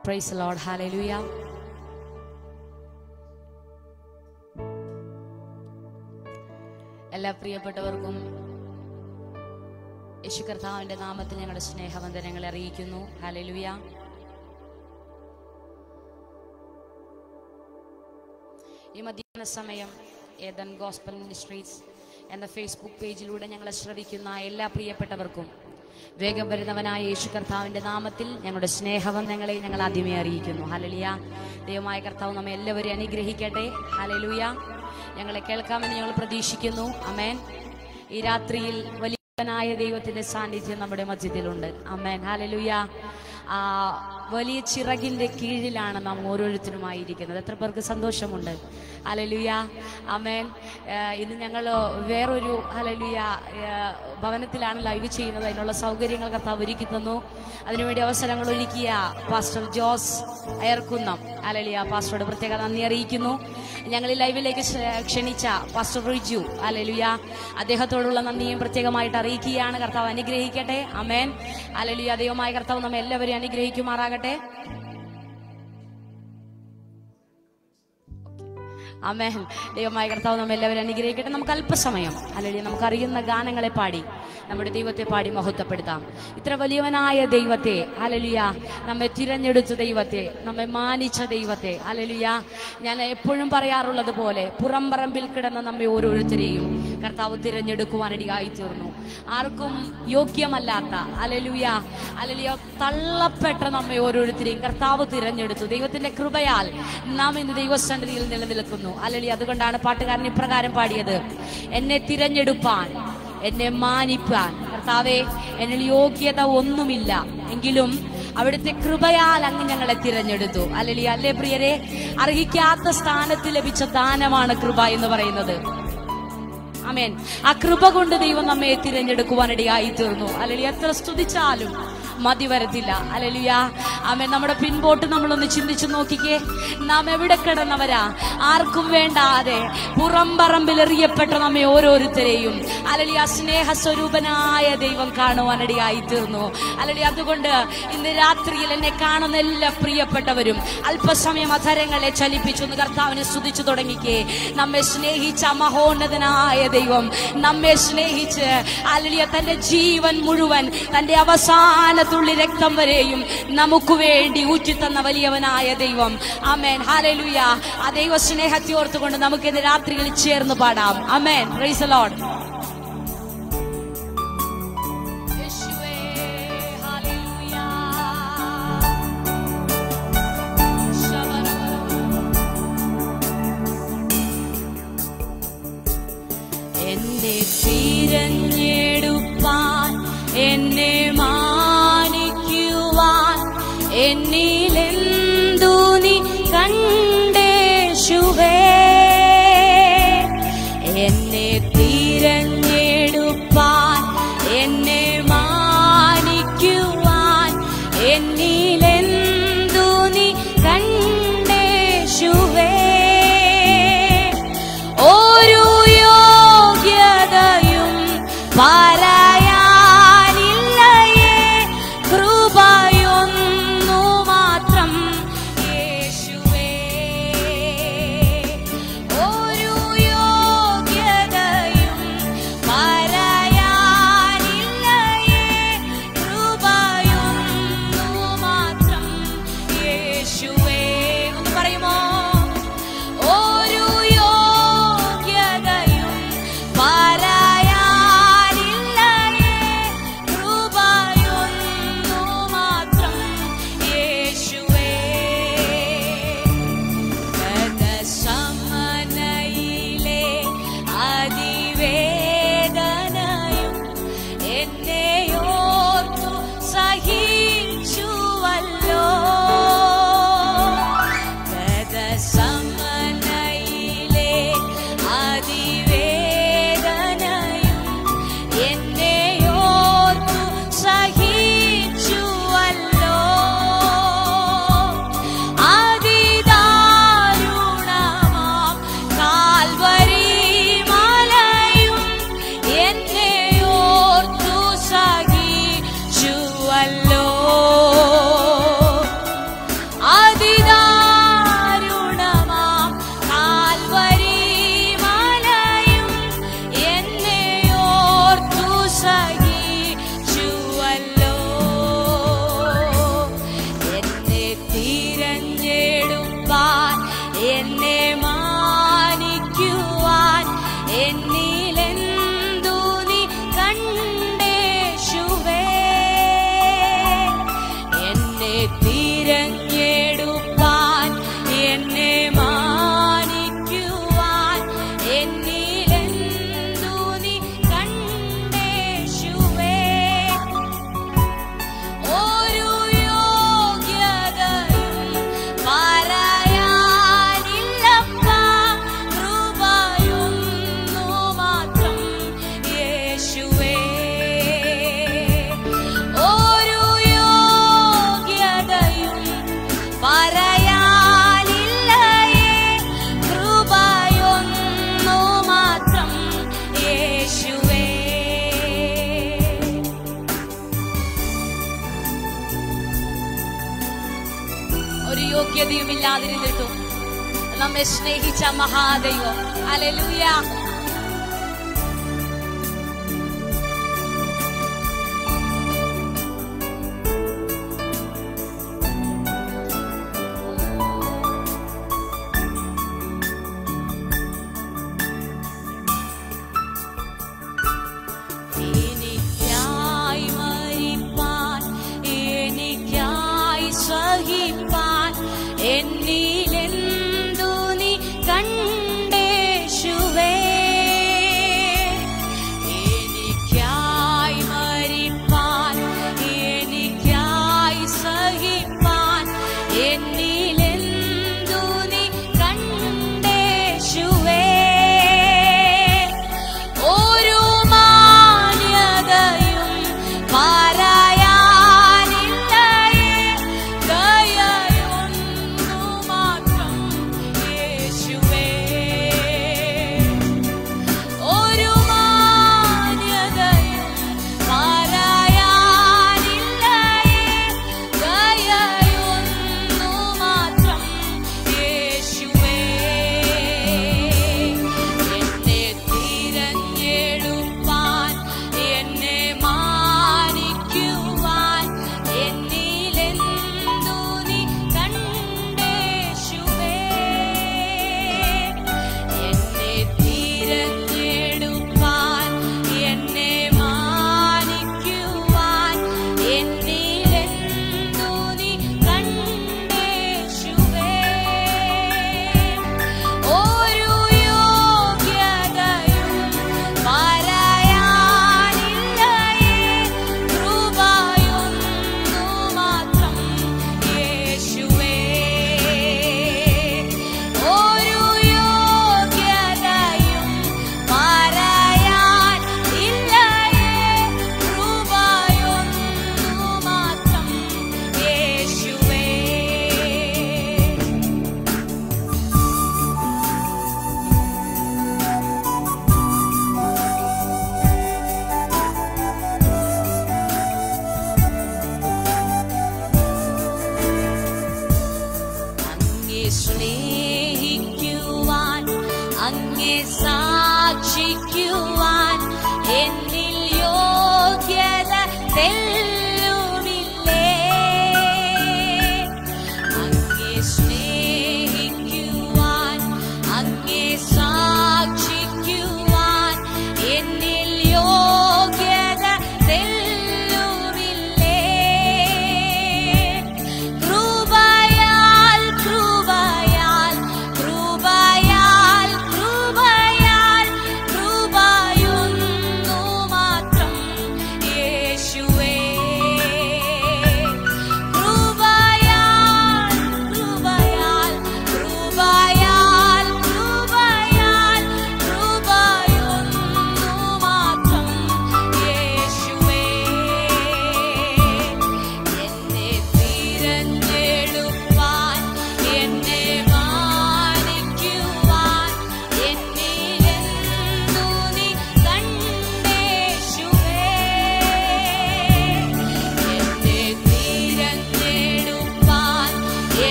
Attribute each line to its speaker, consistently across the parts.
Speaker 1: Price load ഹാലലുയ എല്ലാ പ്രിയപ്പെട്ടവർക്കും യേശു കർത്താവിന്റെ നാമത്തിൽ ഞങ്ങളുടെ സ്നേഹവന്ദനങ്ങളെ അറിയിക്കുന്നു ഹാലലുയ ഈ മധ്യാഹ്ന സമയം ഏതൻ ഗോസ്പൽ മിനിസ്ട്രീസ് എന്ന ഫേസ്ബുക്ക് പേജിലൂടെ ഞങ്ങളെ ശ്രവിക്കുന്ന എല്ലാ പ്രിയപ്പെട്ടവർക്കും വേഗം വരുന്നവനായ യേശു കർത്താവിന്റെ നാമത്തിൽ ഞങ്ങളുടെ സ്നേഹവന്ദനങ്ങളെ ഞങ്ങൾ ആദ്യമേ അറിയിക്കുന്നു ഹലലിയ ദൈവമായ കർത്താവ് നമ്മെ എല്ലാവരെയും അനുഗ്രഹിക്കട്ടെ ഹലലുയ ഞങ്ങളെ കേൾക്കാമെന്ന് ഞങ്ങൾ പ്രതീക്ഷിക്കുന്നു അമേൻ ഈ രാത്രിയിൽ വലിയവനായ ദൈവത്തിന്റെ സാന്നിധ്യം നമ്മുടെ മധ്യത്തിലുണ്ട് അമേൻ ഹലലുയ ആ വലിയ ചിറകിന്റെ കീഴിലാണ് നാം ഓരോരുത്തരുമായിരിക്കുന്നത് എത്ര പേർക്ക് സന്തോഷമുണ്ട് ഹലലുയ അമേൻ ഏഹ് ഇന്ന് ഞങ്ങൾ വേറൊരു ഹലലുയ ഏഹ് ഭവനത്തിലാണ് ലൈവ് ചെയ്യുന്നത് അതിനുള്ള സൗകര്യങ്ങൾ കർത്താവ് ഒരുക്കി തന്നു അതിനുവേണ്ടി അവസരങ്ങൾ ഒരുക്കിയ പാസ്റ്റർ ജോസ് അയർക്കുന്നം ഹലലിയ പാസ്റ്ററോട് പ്രത്യേക നന്ദി അറിയിക്കുന്നു ഞങ്ങൾ ഈ ലൈവിലേക്ക് ക്ഷ- ക്ഷണിച്ച പാസ്റ്റർ റിജു അലലുയ അദ്ദേഹത്തോടുള്ള നന്ദിയും പ്രത്യേകമായിട്ട് അറിയിക്കുകയാണ് കർത്താവ് അനുഗ്രഹിക്കട്ടെ അമേൻ അലലുയ ദൈവമായ കർത്താവ് നമ്മെ എല്ലാവരെയും അനുഗ്രഹിക്കുമാറാകട്ടെ അമേൻ ദൈവമായ കർത്താവ് നമ്മെ എല്ലാവരും അനുഗ്രഹിക്കട്ടെ നമുക്ക് അല്പസമയം അല്ലെങ്കിൽ നമുക്ക് അറിയുന്ന ഗാനങ്ങളെ പാടി നമ്മുടെ ദൈവത്തെ പാടി മഹത്വപ്പെടുത്താം ഇത്ര വലിയവനായ ദൈവത്തെ അലലിയ നമ്മെ തിരഞ്ഞെടുത്ത ദൈവത്തെ നമ്മെ മാനിച്ച ദൈവത്തെ അലലിയ ഞാൻ എപ്പോഴും പറയാറുള്ളത് പോലെ പുറംപറമ്പിൽ കിടന്ന നമ്മെ ഓരോരുത്തരെയും കർത്താവ് തിരഞ്ഞെടുക്കുവാനിടയായി തീർന്നു ആർക്കും യോഗ്യമല്ലാത്ത അലലുയ അലലിയ തള്ളപ്പെട്ട നമ്മെ ഓരോരുത്തരെയും കർത്താവ് തിരഞ്ഞെടുത്തു ദൈവത്തിന്റെ കൃപയാൽ നാം ഇന്ന് ദൈവസന്നിധിയിൽ നിലനിൽക്കുന്നു അലലി അതുകൊണ്ടാണ് പാട്ടുകാരൻ ഇപ്രകാരം പാടിയത് എന്നെ തിരഞ്ഞെടുപ്പാൻ എന്നെ മാനിപ്പാൻ കർത്താവെ എന്നിൽ യോഗ്യത ഒന്നുമില്ല എങ്കിലും അവിടുത്തെ കൃപയാൽ അങ്ങ് ഞങ്ങളെ തിരഞ്ഞെടുത്തു അല്ലലി അല്ലേ പ്രിയരെ അർഹിക്കാത്ത സ്ഥാനത്ത് ലഭിച്ച ദാനമാണ് കൃപ എന്ന് പറയുന്നത് അമേൻ ആ കൃപ കൊണ്ട് ദൈവം നമ്മെ തിരഞ്ഞെടുക്കുവാനിടയായി തീർന്നു അല്ലെങ്കിൽ എത്ര സ്തുതിച്ചാലും മതി വരത്തില്ല അലലിയ അമേൻ നമ്മുടെ പിൻപോട്ട് നമ്മളൊന്ന് ചിന്തിച്ചു നോക്കിക്കേ നാം എവിടെ കിടന്നവരാ ആർക്കും വേണ്ടാതെ പുറംപറമ്പിൽ എറിയപ്പെട്ട നമ്മെ ഓരോരുത്തരെയും അലലിയ സ്നേഹസ്വരൂപനായ ദൈവം കാണുവാനിടയായി തീർന്നു അലലി അതുകൊണ്ട് ഇന്ന് രാത്രിയിൽ എന്നെ കാണുന്ന എല്ലാ പ്രിയപ്പെട്ടവരും അല്പസമയം അധരങ്ങളെ ചലിപ്പിച്ചൊന്ന് കർത്താവിനെ സ്തുതിച്ചു തുടങ്ങിക്കേ നമ്മെ സ്നേഹിച്ച മഹോന്നതനായ ദൈവം നമ്മെ സ്നേഹിച്ച് അലലിയ തന്റെ ജീവൻ മുഴുവൻ തന്റെ അവസാനത്തുള്ളി രക്തം വരെയും നമുക്ക് വേണ്ടി ഊറ്റിത്തന്ന വലിയവനായ ദൈവം അമേൻ ഹാലലുയ ആ ദൈവ സ്നേഹത്തെ ഓർത്തുകൊണ്ട് നമുക്ക് ഇന്ന് രാത്രിയിൽ ചേർന്ന് പാടാം അമേൻ പ്രൈസ് ലോഡ് യേശുവേ ഹല്ലേലൂയ എന്നെ തിരഞ്ഞെടുപ്പാൻ എന്നെ മാനിക്കുവാൻ എന്നിലെന്തു നീ കണ്ടേശുവേ എന്നെ തിരഞ്ഞെടുപ്പാൻ എന്നെ മാനിക്കുവാൻ എന്നിലെന്തു നീ കണ്ടേശുവേ ഒരു യോഗ്യതയും പറയാനില്ലയേ കൃപയൊന്നു മാത്രം യേശുവേ ഒരു യോഗ്യതയും പറയാനില്ലയേ കൃപയൊന്നു തിരഞ്ഞെടുപ്പാൻ എന്നെ മാനിക്കുവാൻ എന്നിലെന്തു നീ കണ്ടേശുവേ ഒരു യോഗ്യതയും പറയാനില്ലപ്പാ കൃപയൊന്നു മാത്രം യേശുവേ ഒരു യോഗ്യതയും പറയാനില്ലയേ കൃപയൊന്നു മാത്രം യേശുവേ ഒരു യോഗ്യതയും ഇല്ലാതിരുന്നിട്ടും നമ്മെ സ്നേഹിച്ച മഹാദൈവം അലലൂയ എനിക്കായി മരിപ്പാൻ എനിക്കായി സഹിപ്പാൻ എന്നിലെന്തു നീ കണ്ടേശുവേ എനിക്കായി മരിപ്പാൻ എനിക്കായി സഹിപ്പാൻ എന്നിലെന്തു നീ കണ്ടേശുവേ ഒരു മാന്യതയും പറയാനില്ലയേ ദയയൊന്നു മാത്രം യേശുവേ ഒരു മാന്യതയും പറയാനില്ലയേ ദയയൊന്നു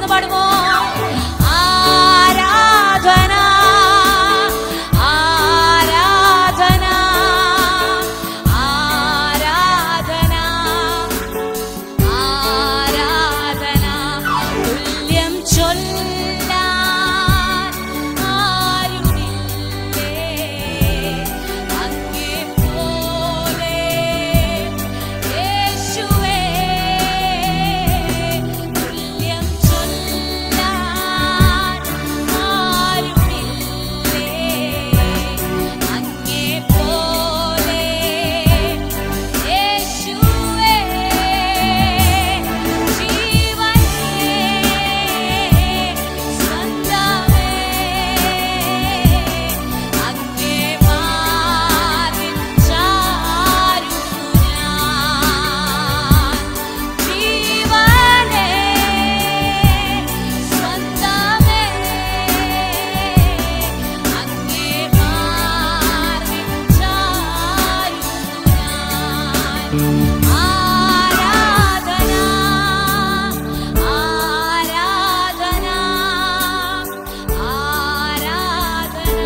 Speaker 1: ചേർന്ന് പാടുമോ ആരാധന ആരാധന ആരാധന ആരാധന തുല്യം ചൊല്ലാൻ ആരുമില്ലേ അങ്ങേ പോലെ യേശുവേ തുല്യം ചൊല്ലാൻ ആരുമില്ലേ അങ്ങേ പോലെ യേശുവേ ജീവനേ സ്വന്തമേ അങ്ങേ മാറിൻ ചാരുന്നു ഞാൻ ജീവനേ സ്വന്തമേ അങ്ങേ മാറിൻ ചാരുന്നു ഞാൻ ആരാധന ആരാധന ആരാധന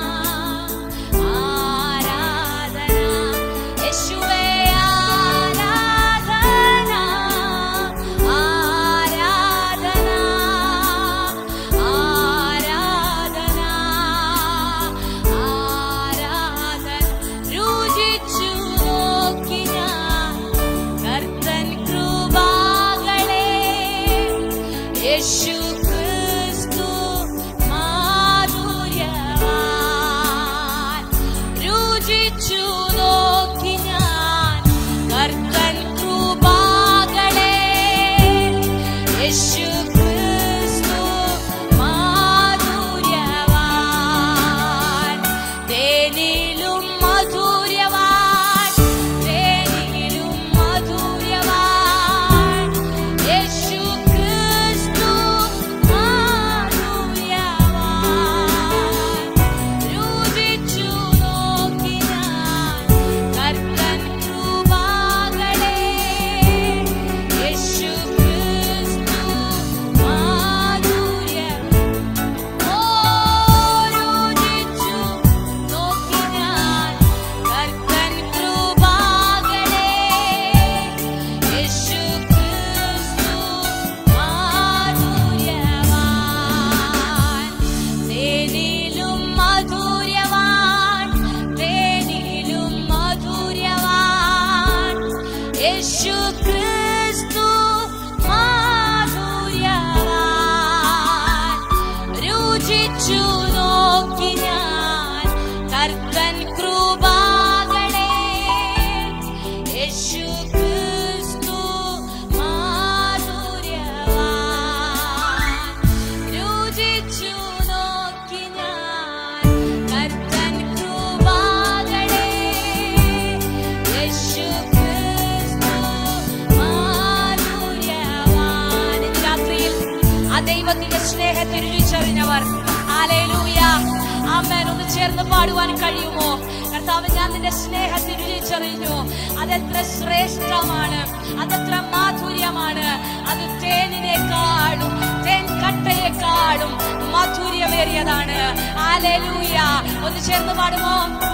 Speaker 1: ആരാധന യേശുവേ ആരാധന ആരാധന ആരാധന ആരാധന രുചിച്ചു നോക്കി ഞാൻ കർത്തൻ കൃപാകളെ യേശു ക്രിസ്തു മാധുര്യവാൻ രുചിച്ചു നോക്കി ഞാൻ കർത്തൻ കൃപാകളെ യേശു ക്രിസ്തു മാധുര്യവാൻ തേനിലും മധുര്യവാൻ തേനിലും മധുര്യവാൻ യേശു ക്രിസ്തു മാധുര്യവാൻ രുചിച്ചു നോക്കി ഞാൻ കർത്തൻ കൃപാകളെ യേശു ക്രിസ്തു മാധുര്യം ഓരുചിച്ചു നോക്കി ഞാൻ കർത്തൻ കൃപാകളെ യേശു ക്രിസ്തു മാധുര്യവാൻ തേനിലും മധുര്യവാൻ തേനിലും മധുര്യവാൻ യേശു ക്രിസ്തു മാധുര്യവാൻ രുചിച്ചു നോക്കി ഞാൻ കർത്തൻ കൃപാകളെ യേശു ക്രിസ്തു മാധുര്യവാൻ രുചിച്ചു നോക്കി ഞാൻ കർത്തൻ കൃപാകളെ യേശു ക്രിസ്തു മാധുര്യവാൻ ഇന്ന് രാത്രിയിൽ ആ ദൈവത്തിന്റെ സ്നേഹത്തെ രുചിച്ചറിഞ്ഞവർ ആലേലൂയ ആമേൻ ഒന്ന് ചേർന്ന് പാടുവാൻ കഴിയുമോ കർത്താവ് ഞാൻ നിന്റെ സ്നേഹത്തെ രുചിച്ചറിഞ്ഞു അതെത്ര ശ്രേഷ്ഠമാണ് അതെത്ര മാധുര്യമാണ് അത് തേനിനേക്കാളും തേൻ കട്ടയെക്കാളും മാധുര്യമേറിയതാണ് ആലേലൂയ ഒന്ന് ചേർന്ന് പാടുമോ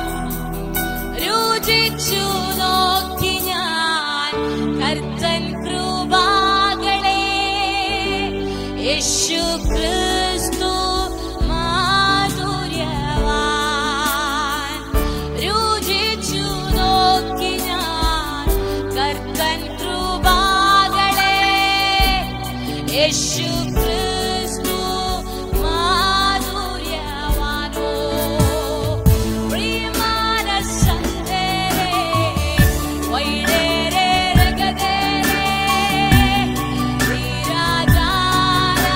Speaker 1: രുചിച്ചു നോക്കി ഞാൻ കർത്തൻ കൃപാകളെ യേശു ക്രിസ്തു മാധുര്യവാൻ രുചിച്ചു നോക്കി ഞാൻ കർത്തൻ കൃപാകളെ യേശു ക്രിസ്തു മാധുര്യവാനോ പ്രിയമാനസന്ധരേ വൈഡേരേ രഗദേരേ ധീരാജാര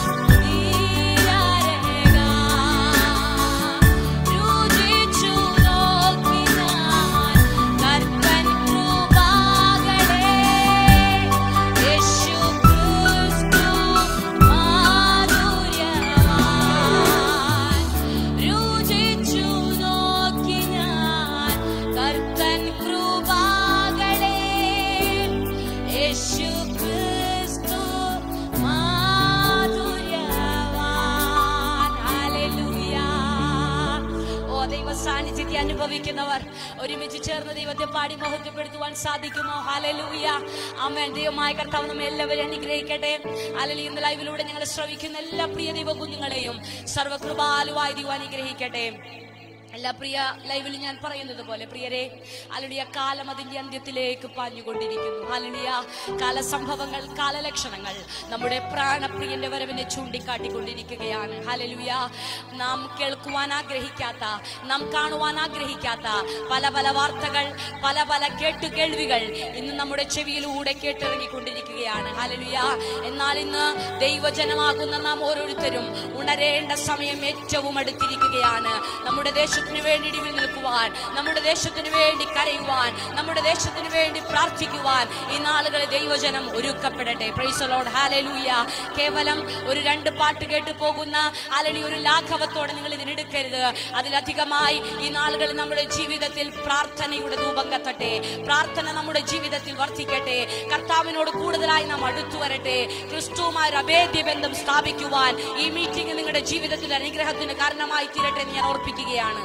Speaker 1: ധീരാരേഗാ രുചിച്ചു നോക്കി ഞാൻ കർത്തൻ കൃപാകളെ യേശു ക്രിസ്തു പ്രിയപ്പെട്ടവർ ഒരുമിച്ച് ചേർന്ന് ദൈവത്തെ പാടി മഹത്വപ്പെടുത്തുവാൻ സാധിക്കുമോ ഹാലലൂയ അമ്മേൻ ദൈവമായ കർത്താവ് നമ്മെ എല്ലാവരും അനുഗ്രഹിക്കട്ടെ അല്ലെങ്കിൽ ഇന്ന് ലൈവിലൂടെ ഞങ്ങൾ ശ്രവിക്കുന്ന എല്ലാ പ്രിയ ദൈവ കുഞ്ഞുങ്ങളെയും സർവകൃപാലുവായി ദൈവം അനുഗ്രഹിക്കട്ടെ എല്ലാ പ്രിയ ലൈവിൽ ഞാൻ പറയുന്നത് പോലെ പ്രിയരെ അലടിയ കാലം അതിന്റെ അന്ത്യത്തിലേക്ക് പാഞ്ഞുകൊണ്ടിരിക്കുന്നു അലടിയ കാലസംഭവങ്ങൾ കാലലക്ഷണങ്ങൾ നമ്മുടെ പ്രാണപ്രിയന്റെ വരവിനെ ചൂണ്ടിക്കാട്ടിക്കൊണ്ടിരിക്കുകയാണ് ഹലലുയ നാം കേൾക്കുവാൻ ആഗ്രഹിക്കാത്ത നാം കാണുവാൻ ആഗ്രഹിക്കാത്ത പല പല വാർത്തകൾ പല പല കേട്ടുകേൾവികൾ ഇന്ന് നമ്മുടെ ചെവിയിലൂടെ കേട്ടിറങ്ങിക്കൊണ്ടിരിക്കുകയാണ് ഹലലുയ എന്നാൽ ഇന്ന് ദൈവജനമാകുന്ന നാം ഓരോരുത്തരും ഉണരേണ്ട സമയം ഏറ്റവും അടുത്തിരിക്കുകയാണ് നമ്മുടെ ദേശത്തിന് വേണ്ടി ഇടിവിൽ നിൽക്കുവാൻ നമ്മുടെ ദേശത്തിന് വേണ്ടി കരയുവാൻ നമ്മുടെ ദേശത്തിന് വേണ്ടി പ്രാർത്ഥിക്കുവാൻ ഈ നാളുകളിൽ ദൈവജനം ഒരുക്കപ്പെടട്ടെ പ്രൈസലോഡ് ഹാലലൂയ കേവലം ഒരു രണ്ട് പാട്ട് കേട്ട് പോകുന്ന അല്ലെങ്കിൽ ഒരു ലാഘവത്തോടെ നിങ്ങൾ ഇതിനെടുക്കരുത് അതിലധികമായി ഈ നാളുകളിൽ നമ്മുടെ ജീവിതത്തിൽ പ്രാർത്ഥനയുടെ ധൂപം കത്തട്ടെ പ്രാർത്ഥന നമ്മുടെ ജീവിതത്തിൽ വർദ്ധിക്കട്ടെ കർത്താവിനോട് കൂടുതലായി നാം അടുത്തു വരട്ടെ ക്രിസ്തുവുമായി ഒരു അഭേദ്യ ബന്ധം സ്ഥാപിക്കുവാൻ ഈ മീറ്റിംഗ് നിങ്ങളുടെ ജീവിതത്തിൽ അനുഗ്രഹത്തിന് കാരണമായി തീരട്ടെ എന്ന് ഞാൻ ഓർപ്പിക്കുകയാണ്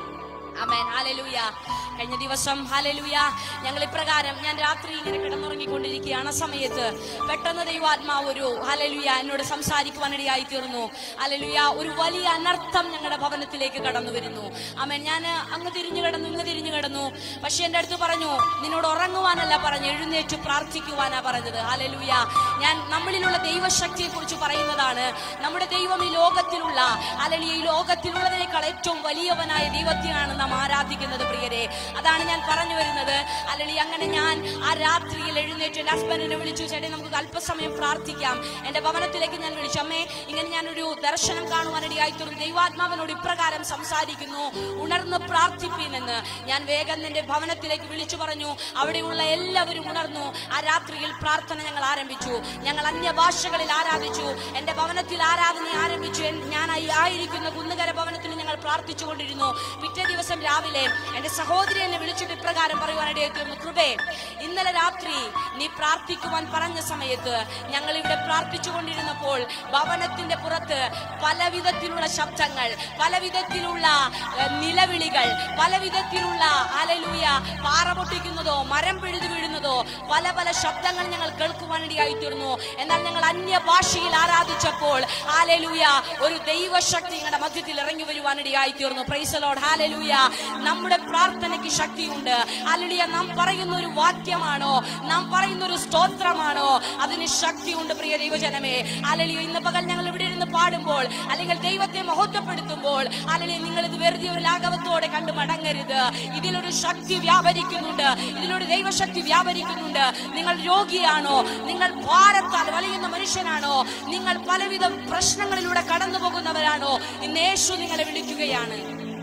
Speaker 1: അമേൻ ഹാലലൂയ കഴിഞ്ഞ ദിവസം ഹാലലൂയ ഞങ്ങൾ ഇപ്രകാരം ഞാൻ രാത്രി ഇങ്ങനെ കിടന്നുറങ്ങിക്കൊണ്ടിരിക്കുകയാണ് ആ സമയത്ത് പെട്ടെന്ന് ദൈവാത്മാവ് ഒരു ഹാലലൂയ എന്നോട് സംസാരിക്കുവാനിടയായി തീർന്നു ഹാലലൂയ ഒരു വലിയ അനർത്ഥം ഞങ്ങളുടെ ഭവനത്തിലേക്ക് കടന്നു വരുന്നു അമേൻ ഞാൻ അങ്ങ് തിരിഞ്ഞു കിടന്നു ഇങ്ങ് തിരിഞ്ഞു കിടന്നു പക്ഷെ എന്റെ അടുത്ത് പറഞ്ഞു നിന്നോട് ഉറങ്ങുവാനല്ല പറഞ്ഞു എഴുന്നേറ്റ് പ്രാർത്ഥിക്കുവാനാ പറഞ്ഞത് ഹാലലൂയ ഞാൻ നമ്മളിലുള്ള ദൈവശക്തിയെ കുറിച്ച് പറയുന്നതാണ് നമ്മുടെ ദൈവം ഈ ലോകത്തിലുള്ള അല്ലെങ്കിൽ ഈ ലോകത്തിലുള്ളതിനേക്കാൾ ഏറ്റവും വലിയവനായ ദൈവത്തെയാണ് നാം ആരാധിക്കുന്നത് പ്രിയരെ അതാണ് ഞാൻ പറഞ്ഞു വരുന്നത് അല്ലെങ്കിൽ അങ്ങനെ ഞാൻ ആ രാത്രിയിൽ എഴുന്നേറ്റ് എന്റെ ഹസ്ബൻഡിനെ വിളിച്ചു ചേട്ടൻ നമുക്ക് അല്പസമയം പ്രാർത്ഥിക്കാം എന്റെ ഭവനത്തിലേക്ക് ഞാൻ വിളിച്ചു അമ്മേ ഇങ്ങനെ ഞാനൊരു ദർശനം കാണുവാനിടയായി തീർന്നു ദൈവാത്മാവിനോട് ഇപ്രകാരം സംസാരിക്കുന്നു ഉണർന്ന് പ്രാർത്ഥിപ്പീനെന്ന് ഞാൻ വേഗം എന്റെ ഭവനത്തിലേക്ക് വിളിച്ചു പറഞ്ഞു അവിടെയുള്ള എല്ലാവരും ഉണർന്നു ആ രാത്രിയിൽ പ്രാർത്ഥന ഞങ്ങൾ ആരംഭിച്ചു ഞങ്ങൾ അന്യഭാഷകളിൽ ആരാധിച്ചു എന്റെ ഭവനത്തിൽ ആരാധന ആരംഭിച്ചു എൻ- ഞാൻ ആയി- ആയിരിക്കുന്ന കുന്നുകര ഭവനത്തിൽ ഞങ്ങൾ പ്രാർത്ഥിച്ചുകൊണ്ടിരുന്നു പിറ്റേ ദിവസം രാവിലെ എന്റെ സഹോദരി എന്നെ വിളിച്ചിട്ട് ഇപ്രകാരം പറയുവാനിടയായി തീർന്നു കൃപേ ഇന്നലെ രാത്രി നീ പ്രാർത്ഥിക്കുവാൻ പറഞ്ഞ സമയത്ത് ഞങ്ങൾ ഇവിടെ പ്രാർത്ഥിച്ചുകൊണ്ടിരുന്നപ്പോൾ ഭവനത്തിന്റെ പുറത്ത് പല വിധത്തിലുള്ള ശബ്ദങ്ങൾ പല വിധത്തിലുള്ള ഏഹ്, നിലവിളികൾ പല വിധത്തിലുള്ള അലലൂയ പാറ പൊട്ടിക്കുന്നതോ മരം പിഴുതു വീഴുന്നതോ പല പല ശബ്ദങ്ങൾ ഞങ്ങൾ കേൾക്കുവാനിടയായി തീർന്നു എന്നാൽ ഞങ്ങൾ അന്യ ഭാഷയിൽ ആരാധിച്ചപ്പോൾ ഹാലലൂയ ഒരു ദൈവശക്തി ഞങ്ങളുടെ മധ്യത്തിൽ ഇറങ്ങി വരുവാനിടയായി തീർന്നു പ്രൈസലോഡ് ഹാലലൂയ നമ്മുടെ പ്രാർത്ഥനയ്ക്ക് ശക്തിയുണ്ട് ഹാലലൂയ നാം പറയുന്ന ഒരു വാക്യമാണോ നാം പറയുന്ന ഒരു സ്തോത്രമാണോ അതിന് ശക്തിയുണ്ട് പ്രിയ ദൈവജനമേ ഹാലലൂയ ഇന്ന് പകൽ ഞങ്ങൾ ഇവിടെ ഇരുന്ന് പാടുമ്പോൾ അല്ലെങ്കിൽ ദൈവത്തെ മഹത്വപ്പെടുത്തുമ്പോൾ അല്ലെങ്കിൽ നിങ്ങൾ ഇത് വെറുതെ ഒരു ലാഘവത്തോടെ കണ്ടു മടങ്ങരുത് ഇതിലൊരു ശക്തി വ്യാപരിക്കുന്നുണ്ട് ഇതിലൊരു ദൈവശക്തി വ്യാപരിക്കുന്നുണ്ട് നിങ്ങൾ രോഗിയാണോ നിങ്ങൾ ഭാരത്താൽ വലയുന്ന മനുഷ്യനാണോ നിങ്ങൾ പലവിധ പ്രശ്നങ്ങളിലൂടെ കടന്നു പോകുന്നവരാണോ ഇന്ന് യേശു നിങ്ങളെ വിളിക്കുകയാണ്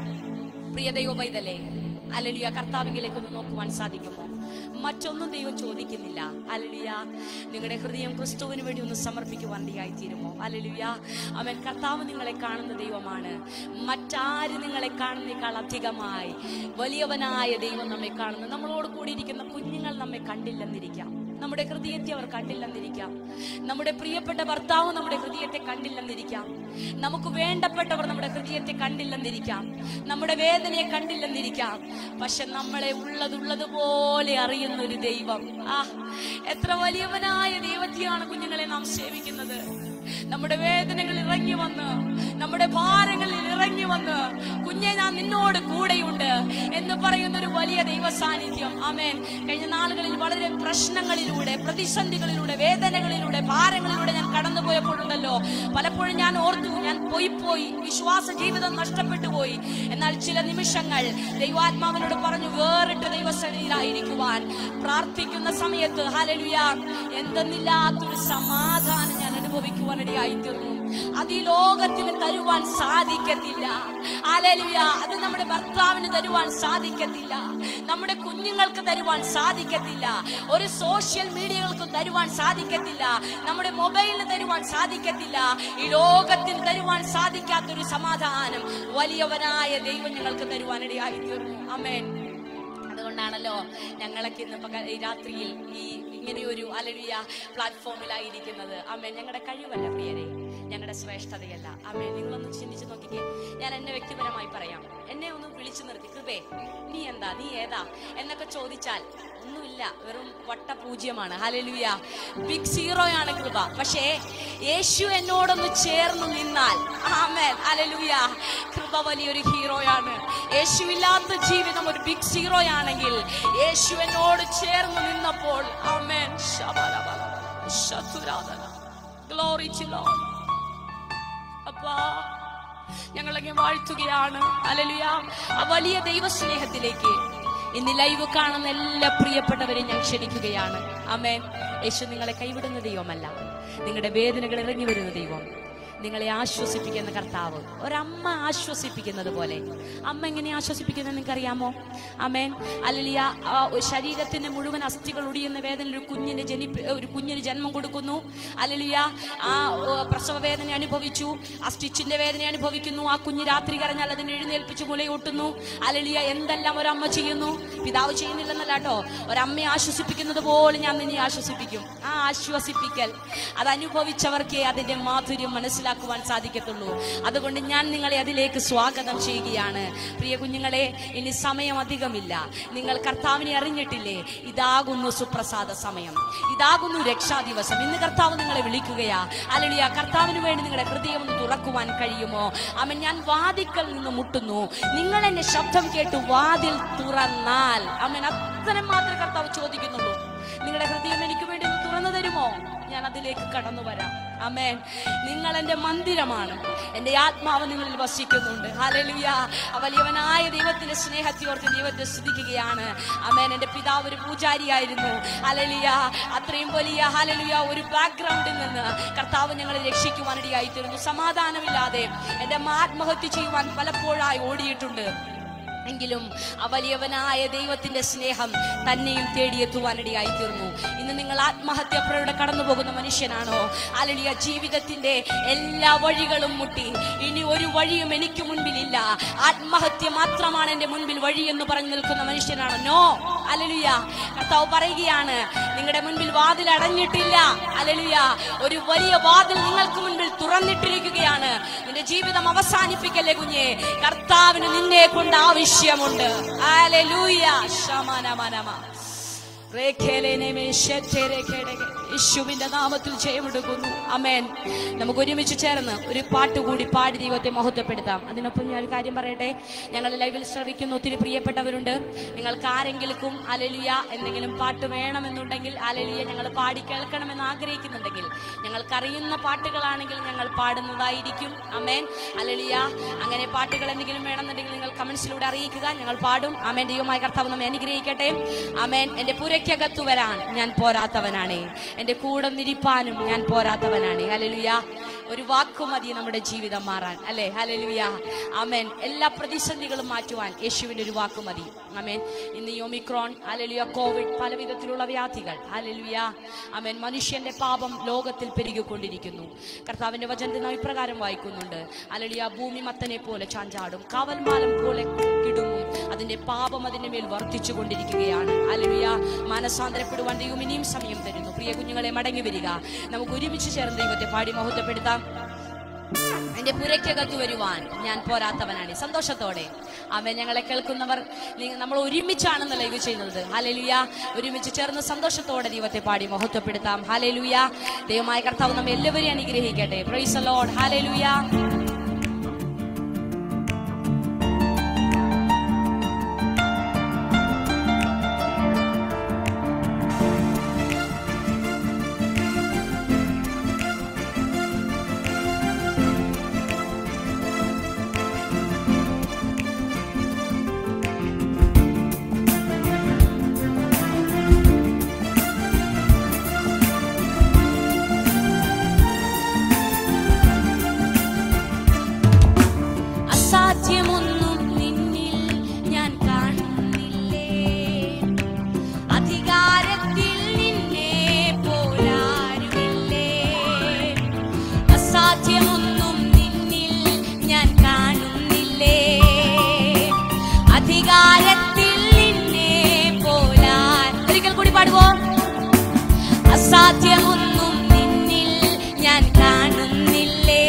Speaker 1: പ്രിയ ദൈവ പൈതലേ അലലിയ കർത്താവിലേക്ക് ഒന്ന് നോക്കുവാൻ സാധിക്കുമോ മറ്റൊന്നും ദൈവം ചോദിക്കുന്നില്ല അലലിയ നിങ്ങളുടെ ഹൃദയം ക്രിസ്തുവിന് വേണ്ടി ഒന്ന് സമർപ്പിക്കുവാൻ തീരുമോ അലലിയ അവൻ കർത്താവ് നിങ്ങളെ കാണുന്ന ദൈവമാണ് മറ്റാര് നിങ്ങളെ കാണുന്നേക്കാൾ അധികമായി വലിയവനായ ദൈവം നമ്മെ കാണുന്നു നമ്മളോട് കൂടിയിരിക്കുന്ന കുഞ്ഞുങ്ങൾ നമ്മെ കണ്ടില്ലെന്നിരിക്കാം നമ്മുടെ ഹൃദയത്തെ അവർ കണ്ടില്ലെന്നിരിക്കാം നമ്മുടെ പ്രിയപ്പെട്ട ഭർത്താവ് നമ്മുടെ ഹൃദയത്തെ കണ്ടില്ലെന്നിരിക്കാം നമുക്ക് വേണ്ടപ്പെട്ടവർ നമ്മുടെ ഹൃദയത്തെ കണ്ടില്ലെന്നിരിക്കാം നമ്മുടെ വേദനയെ കണ്ടില്ലെന്നിരിക്കാം പക്ഷെ നമ്മളെ ഉള്ളതുള്ളതുപോലെ അറിയുന്ന ഒരു ദൈവം ആ എത്ര വലിയവനായ ദൈവത്തെയാണ് കുഞ്ഞുങ്ങളെ നാം സേവിക്കുന്നത് നമ്മുടെ വേദനകൾ ഇറങ്ങി വന്ന് നമ്മുടെ ഭാരങ്ങളിൽ ഇറങ്ങി വന്ന് കുഞ്ഞെ ഞാൻ നിന്നോട് കൂടെയുണ്ട് എന്ന് പറയുന്ന ഒരു വലിയ ദൈവ സാന്നിധ്യം ആമേൻ കഴിഞ്ഞ നാളുകളിൽ വളരെ പ്രശ്നങ്ങളിലൂടെ പ്രതിസന്ധികളിലൂടെ വേദനകളിലൂടെ ഭാരങ്ങളിലൂടെ ഞാൻ കടന്നുപോയപ്പോഴുണ്ടല്ലോ പലപ്പോഴും ഞാൻ ഓർത്തു ഞാൻ പോയി പോയി വിശ്വാസ ജീവിതം നഷ്ടപ്പെട്ടു പോയി എന്നാൽ ചില നിമിഷങ്ങൾ ദൈവാത്മാവിനോട് പറഞ്ഞു വേറിട്ട് ദൈവസന്നിധിയിലായിരിക്കുവാൻ പ്രാർത്ഥിക്കുന്ന സമയത്ത് ഹലലുയ എന്തെന്നില്ലാത്തൊരു സമാധാനം ഞാൻ അനുഭവിക്കുവാനിടയായി തീർന്നു അത് ഈ ലോകത്തിന് തരുവാൻ സാധിക്കത്തില്ല ഹല്ലേലൂയ അത് നമ്മുടെ ഭർത്താവിന് തരുവാൻ സാധിക്കത്തില്ല നമ്മുടെ കുഞ്ഞുങ്ങൾക്ക് തരുവാൻ സാധിക്കത്തില്ല ഒരു സോഷ്യൽ മീഡിയകൾക്കും തരുവാൻ സാധിക്കത്തില്ല നമ്മുടെ മൊബൈലിന് തരുവാൻ സാധിക്കത്തില്ല ഈ ലോകത്തിന് തരുവാൻ സാധിക്കാത്തൊരു സമാധാനം വലിയവനായ ദൈവം ഞങ്ങൾക്ക് തരുവാനിടയായി തീർന്നു അമേൻ അതുകൊണ്ടാണല്ലോ ഞങ്ങളൊക്കെ ഇന്ന് പക- ഈ രാത്രിയിൽ ഈ ഇങ്ങനെയൊരു അലഴിയ പ്ലാറ്റ്ഫോമിലായിരിക്കുന്നത് അമ്മ ഞങ്ങളുടെ കഴിവല്ല പ്രിയരെ ഞങ്ങളുടെ ശ്രേഷ്ഠതയല്ല അമ്മേ നിങ്ങളൊന്ന് ചിന്തിച്ച് നോക്കിക്കേ ഞാൻ എന്നെ വ്യക്തിപരമായി പറയാം എന്നെ ഒന്ന് വിളിച്ചു നിർത്തി കൃപേ നീ എന്താ നീ ഏതാ എന്നൊക്കെ ചോദിച്ചാൽ ഒന്നുമില്ല വെറും വട്ടപൂജ്യമാണ് ഹലലുയ ബിഗ് സീറോയാണ് കൃപ പക്ഷേ യേശു എന്നോടൊന്ന് ചേർന്ന് നിന്നാൽ ആമേൻ ഹലലുയ കൃപ വലിയൊരു ഹീറോയാണ് യേശുവില്ലാത്ത ജീവിതം ഒരു ബിഗ് സീറോയാണെങ്കിൽ യേശു എന്നോട് ചേർന്ന് നിന്നപ്പോൾ ആമേൻ ഗ്ലോറി അപ്പാ ഞങ്ങളങ്ങെ വാഴ്ത്തുകയാണ് അലലുയ ആ വലിയ ദൈവസ്നേഹത്തിലേക്ക് ഇന്ന് ലൈവ് കാണുന്ന എല്ലാ പ്രിയപ്പെട്ടവരെയും ഞാൻ ക്ഷണിക്കുകയാണ് അമേൻ യേശു നിങ്ങളെ കൈവിടുന്ന ദൈവമല്ല നിങ്ങളുടെ വേദനകൾ ഇറങ്ങി വരുന്ന ദൈവം നിങ്ങളെ ആശ്വസിപ്പിക്കുന്ന കർത്താവ് ഒരമ്മ ആശ്വസിപ്പിക്കുന്നത് പോലെ അമ്മ എങ്ങനെ ആശ്വസിപ്പിക്കുന്നത് നിങ്ങൾക്ക് അറിയാമോ അമേൻ അല്ലലിയ ആ ഒരു ശരീരത്തിന്റെ മുഴുവൻ അസ്ഥികൾ ഒടിയുന്ന വേദന ഒരു കുഞ്ഞിന് ജനി ഒരു കുഞ്ഞിന് ജന്മം കൊടുക്കുന്നു അല്ലലിയ ആ ഓ, പ്രസവ വേദന അനുഭവിച്ചു ആ സ്റ്റിച്ചിന്റെ വേദന അനുഭവിക്കുന്നു ആ കുഞ്ഞ് രാത്രി കരഞ്ഞാൽ അതിനെ എഴുന്നേൽപ്പിച്ച് മുലയൂട്ടുന്നു അല്ലലിയ എന്തെല്ലാം ഒരമ്മ ചെയ്യുന്നു പിതാവ് ചെയ്യുന്നില്ലെന്നല്ല കേട്ടോ ഒരമ്മയെ ആശ്വസിപ്പിക്കുന്നത് പോലെ ഞാൻ നിന്നെ ആശ്വസിപ്പിക്കും ആ ആശ്വസിപ്പിക്കൽ അത് അനുഭവിച്ചവർക്കേ അതിന്റെ മാധുര്യം മനസ്സിലാക്കുവാൻ സാധിക്കത്തുള്ളൂ അതുകൊണ്ട് ഞാൻ നിങ്ങളെ അതിലേക്ക് സ്വാഗതം ചെയ്യുകയാണ് പ്രിയ കുഞ്ഞുങ്ങളെ ഇനി സമയം അധികമില്ല നിങ്ങൾ കർത്താവിനെ അറിഞ്ഞിട്ടില്ലേ ഇതാകുന്നു സുപ്രസാദ സമയം ഇതാകുന്നു രക്ഷാ ദിവസം ഇന്ന് കർത്താവ് നിങ്ങളെ വിളിക്കുകയാ അല്ലെങ്കിൽ ആ കർത്താവിന് വേണ്ടി നിങ്ങളുടെ ഹൃദയം ഒന്ന് തുറക്കുവാൻ കഴിയുമോ അവൻ ഞാൻ വാതിക്കൽ നിന്ന് മുട്ടുന്നു നിങ്ങൾ എന്നെ ശബ്ദം കേട്ട് വാതിൽ തുറന്നാൽ അവൻ അത്തരം മാത്രമേ കർത്താവ് ചോദിക്കുന്നുള്ളൂ നിങ്ങളുടെ ഹൃദയം എനിക്ക് വേണ്ടി ഒന്ന് തുറന്നു തരുമോ ഞാൻ അതിലേക്ക് കടന്നു വരാം അമേൻ നിങ്ങൾ എന്റെ മന്ദിരമാണ് എന്റെ ആത്മാവ് നിങ്ങളിൽ വസിക്കുന്നുണ്ട് ഹലലുയ വലിയവനായ ദൈവത്തിന്റെ സ്നേഹത്തെ ഓർത്ത് ദൈവത്തെ സ്തുതിക്കുകയാണ് അമേൻ എന്റെ പിതാവ് ഒരു പൂജാരിയായിരുന്നു ഹലലുയ അത്രയും വലിയ ഹലലുയ ഒരു ബാക്ക്ഗ്രൗണ്ടിൽ നിന്ന് കർത്താവ് ഞങ്ങളെ രക്ഷിക്കുവാനിടയായി തീർന്നു സമാധാനമില്ലാതെ എന്റെ ആത്മഹത്യ ചെയ്യുവാൻ പലപ്പോഴായി ഓടിയിട്ടുണ്ട് എങ്കിലും ആ വലിയവനായ ദൈവത്തിന്റെ സ്നേഹം തന്നെയും തേടിയെത്തുവാനിടയായി തീർന്നു ഇന്ന് നിങ്ങൾ ആത്മഹത്യപ്രയുടെ കടന്നു പോകുന്ന മനുഷ്യനാണോ അലലിയ ജീവിതത്തിന്റെ എല്ലാ വഴികളും മുട്ടി ഇനി ഒരു വഴിയും എനിക്ക് മുൻപിലില്ല ആത്മഹത്യ മാത്രമാണ് എന്റെ മുൻപിൽ വഴി എന്ന് പറഞ്ഞു നിൽക്കുന്ന മനുഷ്യനാണ് നോ അലലുയ കർത്താവ് പറയുകയാണ് നിങ്ങളുടെ മുൻപിൽ വാതിൽ അടഞ്ഞിട്ടില്ല അലലുയ ഒരു വലിയ വാതിൽ നിങ്ങൾക്ക് മുൻപിൽ തുറന്നിട്ടിരിക്കുകയാണ് നിന്റെ ജീവിതം അവസാനിപ്പിക്കല്ലേ കുഞ്ഞെ കർത്താവിന് നിന്നെ കൊണ്ട് ആവശ്യമുണ്ട് അലലൂയ ശമനമനമ യേശുവിന്റെ നാമത്തിൽ ജയമെടുക്കുന്നു അമേൻ നമുക്ക് ഒരുമിച്ച് ചേർന്ന് ഒരു പാട്ട് കൂടി പാടി ദൈവത്തെ മഹത്വപ്പെടുത്താം അതിനൊപ്പം ഞാൻ ഒരു കാര്യം പറയട്ടെ ഞങ്ങൾ ലൈവിൽ ശ്രവിക്കുന്ന ഒത്തിരി പ്രിയപ്പെട്ടവരുണ്ട് നിങ്ങൾക്ക് ആരെങ്കിലും അലലിയ എന്തെങ്കിലും പാട്ട് വേണമെന്നുണ്ടെങ്കിൽ അലലിയ ഞങ്ങൾ പാടി കേൾക്കണമെന്ന് ആഗ്രഹിക്കുന്നുണ്ടെങ്കിൽ ഞങ്ങൾക്കറിയുന്ന പാട്ടുകളാണെങ്കിൽ ഞങ്ങൾ പാടുന്നതായിരിക്കും അമേൻ അലലിയ അങ്ങനെ പാട്ടുകൾ എന്തെങ്കിലും വേണമെന്നുണ്ടെങ്കിൽ നിങ്ങൾ കമന്റ്സിലൂടെ അറിയിക്കുക ഞങ്ങൾ പാടും അമേൻ ദൈവമായ കർത്താവ് നമ്മെ അനുഗ്രഹിക്കട്ടെ അമേൻ എന്റെ പുരയ്ക്കകത്തു വരാൻ ഞാൻ പോരാത്തവനാണ് എന്റെ കൂടെ നിരിപ്പാനും ഞാൻ പോരാത്തവനാണ് ഹലലുയ ഒരു വാക്കു മതി നമ്മുടെ ജീവിതം മാറാൻ അല്ലെ ഹലലുയ അമേൻ എല്ലാ പ്രതിസന്ധികളും മാറ്റുവാൻ യേശുവിന്റെ ഒരു വാക്കു മതി അമേൻ ഇന്ന് ഈ ഒമിക്രോൺ ഹലലുയ കോവിഡ് പല വിധത്തിലുള്ള വ്യാധികൾ ഹലലുയ അമേൻ മനുഷ്യന്റെ പാപം ലോകത്തിൽ പെരുകിക്കൊണ്ടിരിക്കുന്നു കർത്താവിന്റെ വചനത്തിൽ നാം ഇപ്രകാരം വായിക്കുന്നുണ്ട് അലലിയ ഭൂമി മത്തനെ പോലെ ചാഞ്ചാടും കാവൽമാലം പോലെ കിടുങ്ങും അതിന്റെ പാപം അതിന്റെ മേൽ വർദ്ധിച്ചു കൊണ്ടിരിക്കുകയാണ് അലലിയ മാനസാന്തരപ്പെടുവാൻ ദൈവം ഇനിയും സമയം തരുന്നു പ്രിയ കുഞ്ഞുങ്ങളെ മടങ്ങി വരിക നമുക്ക് ഒരുമിച്ച് ചേർന്ന് ദൈവത്തെ പാടി മഹത്വപ്പെടുത്താം എന്റെ പുരയ്ക്കകത്ത് വരുവാൻ ഞാൻ പോരാത്തവനാണ് സന്തോഷത്തോടെ അവൻ ഞങ്ങളെ കേൾക്കുന്നവർ നി- നമ്മൾ ഒരുമിച്ചാണെന്ന് ലൈവ് ചെയ്യുന്നത് ഹാലലുയ ഒരുമിച്ച് ചേർന്ന് സന്തോഷത്തോടെ ദൈവത്തെ പാടി മഹത്വപ്പെടുത്താം ഹാലലുയ ദൈവമായ കർത്താവ് നമ്മെ എല്ലാവരെയും അനുഗ്രഹിക്കട്ടെ പ്രൈസ് ലോഡ് ഹാലലുയ അസാധ്യമൊന്നും നിന്നിൽ ഞാൻ കാണുന്നില്ലേ അധികാരത്തിൽ നിന്നെ പോലാരുമില്ലേ അസാധ്യമൊന്നും നിന്നിൽ ഞാൻ കാണുന്നില്ലേ അധികാരത്തിൽ നിന്നെ പോലാൻ ഒരിക്കൽ കൂടി പാടുവോ അസാധ്യമൊന്നും നിന്നിൽ ഞാൻ കാണുന്നില്ലേ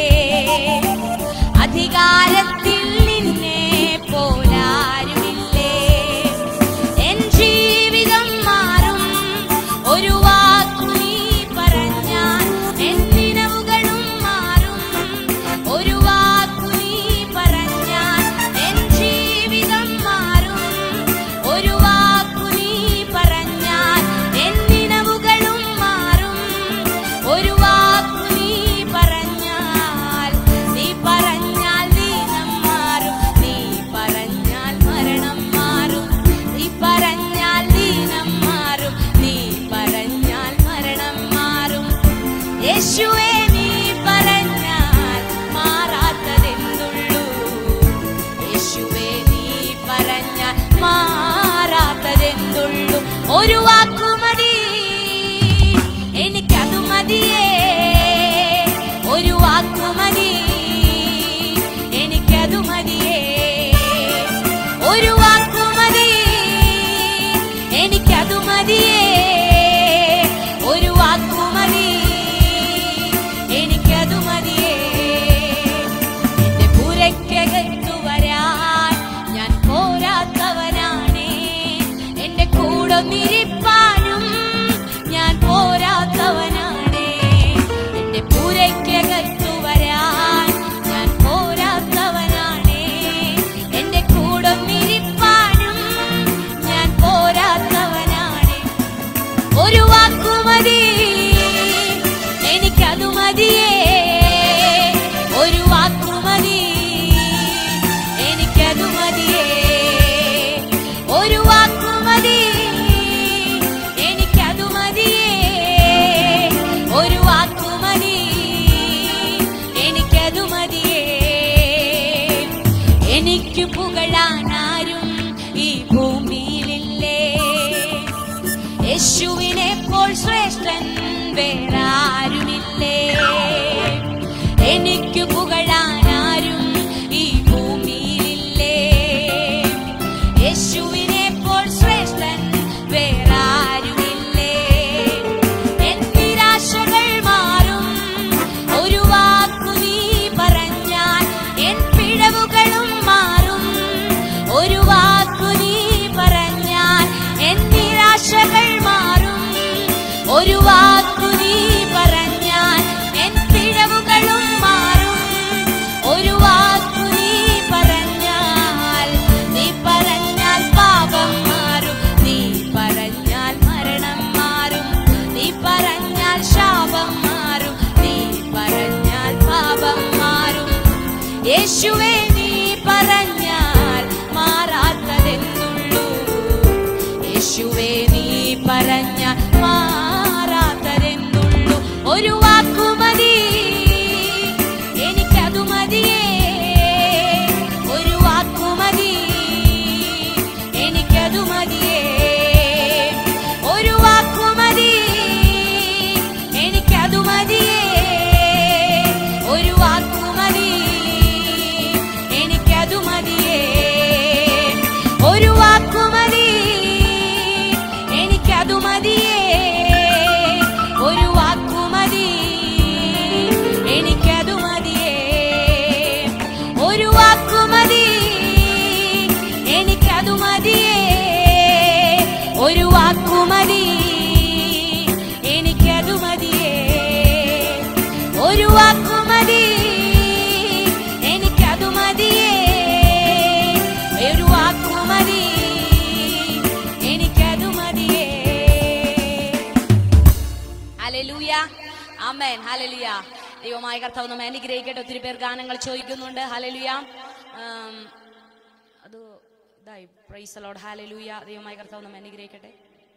Speaker 1: അധികാരത്തിൽ നിന്നെ പോലാരുമില്ലേ എൻ ജീവിതം മാറും ഒരു വാക്കു നീ പറഞ്ഞാൽ എൻ നിലവുകളും മാറും ഒരു വാക്കു നീ പറഞ്ഞാൽ എൻ ജീവിതം മാറും ഒരു വാക്കു നീ പറഞ്ഞാൽ എൻ നിലവുകളും മാറും ഒരു വാക്കു നീ പറഞ്ഞാൽ നീ പറഞ്ഞാൽ ദീനം മാറും നീ പറഞ്ഞാൽ മരണം മാറും നീ പറഞ്ഞാൽ ദീനം മാറും നീ പറഞ്ഞാൽ മരണം മാറും യേശുവേ നീ പറഞ്ഞാൽ മാറാത്തതെന്തുള്ളൂ യേശുവേ നീ പറഞ്ഞാൽ മാറാത്തതെന്തുള്ളൂ ഒരു വാക്കുമതി എനിക്കതു മതിയേ ഒരു വാക്കുമതി എനിക്കതു മതിയേ ഒരു വാക്കുമതി എനിക്കതു മതിയേ ഒരു വാക്കുമതി എനിക്കതു മതിയേ എന്റെ പുരക്കകത്തു വരാൻ ഞാൻ പോരാത്തവനാണേ എന്റെ കൂടെ നിരിപ്പാനും ഞാൻ പോരാത്തവനാണേ എന്റെ പുരക്കകത്തു വരാൻ ഞാൻ പോരാത്തവനാണേ എന്റെ കൂടെ നിരിപ്പാനും ഞാൻ പോരാത്തവനാണേ ഒരു വാക്കുമതി എനിക്കതു മതിയേ ഒരു വാക്കുമതി എനിക്കതു മതിയേ ഒരു വാക്കുമതി എനിക്കതു മതിയേ ഒരു വാക്കുമതി എനിക്കതു മതിയേ എനിക്ക് പുകഴാനാരും ഈ ഭൂമിയിലില്ലേ യേശുവിനെ പോൽ ശ്രേഷ്ഠൻ വേറാരുമില്ലേ എനിക്ക് പുകഴാനാരും ഈ ഭൂമിയിലില്ലേ യേശുവിനെ പോൽ ശ്രേഷ്ഠൻ വേറാരുമില്ലേ എൻ നിരാശകൾ മാറും ഒരു വാക്കു നീ പറഞ്ഞാൽ എൻ പിഴവുകളും മാറും ഒരു വാക്കു നീ പറഞ്ഞാൽ എൻ നിരാശകൾ മാറും ഒരു വാക്കു നീ പറഞ്ഞാൽ എൻ പിഴവുകളും മാറും ഒരു വാക്കു നീ പറഞ്ഞാൽ നീ പറഞ്ഞാൽ പാപം മാറും നീ പറഞ്ഞാൽ മരണം മാറും നീ പറഞ്ഞാൽ ശാപം മാറും നീ പറഞ്ഞാൽ പാപം മാറും യേശുവേ നീ പറഞ്ഞാൽ മാറാത്തതെന്നുള്ളൂ യേശുവേ നീ പറഞ്ഞാൽ മാറാത്തതെന്നുള്ളൂ ഒരു വാക്കുമതി എനിക്കതു മതിയേ ഒരു വാക്കുമതി എനിക്കതു മതിയേ ഒരു വാക്കുമതി എനിക്കതു മതിയേ ഒരു വാക്കുമതി എനിക്കതു മതിയേ ഒരു വാക്കുമതി എനിക്കതു മതിയേ ഒരു വാക്കുമതി എനിക്കതു മതിയേ ഒരു വാക്കുമതി എനിക്കതു മതിയേ ഒരു വാക്കുമതി എനിക്കതു മതിയേ ഒരു വാക്കുമതി എനിക്കതു മതിയേ ഒരു വാക്കുമതി എനിക്കതു മതിയേ ഹല്ലേലൂയ ആമേൻ ഹല്ലേലൂയ ദൈവമായ കർത്താവ് നമ്മെ അനുഗ്രഹിക്കട്ടെ ഒത്തിരി പേർ ഗാനങ്ങൾ ചോദിക്കുന്നുണ്ട് ഹല്ലേലൂയ ആം, അത് ഇതായി പ്രൈസ് ലോഡ് ഹല്ലേലൂയ ദൈവമായ കർത്താവ് നമ്മെ അനുഗ്രഹിക്കട്ടെ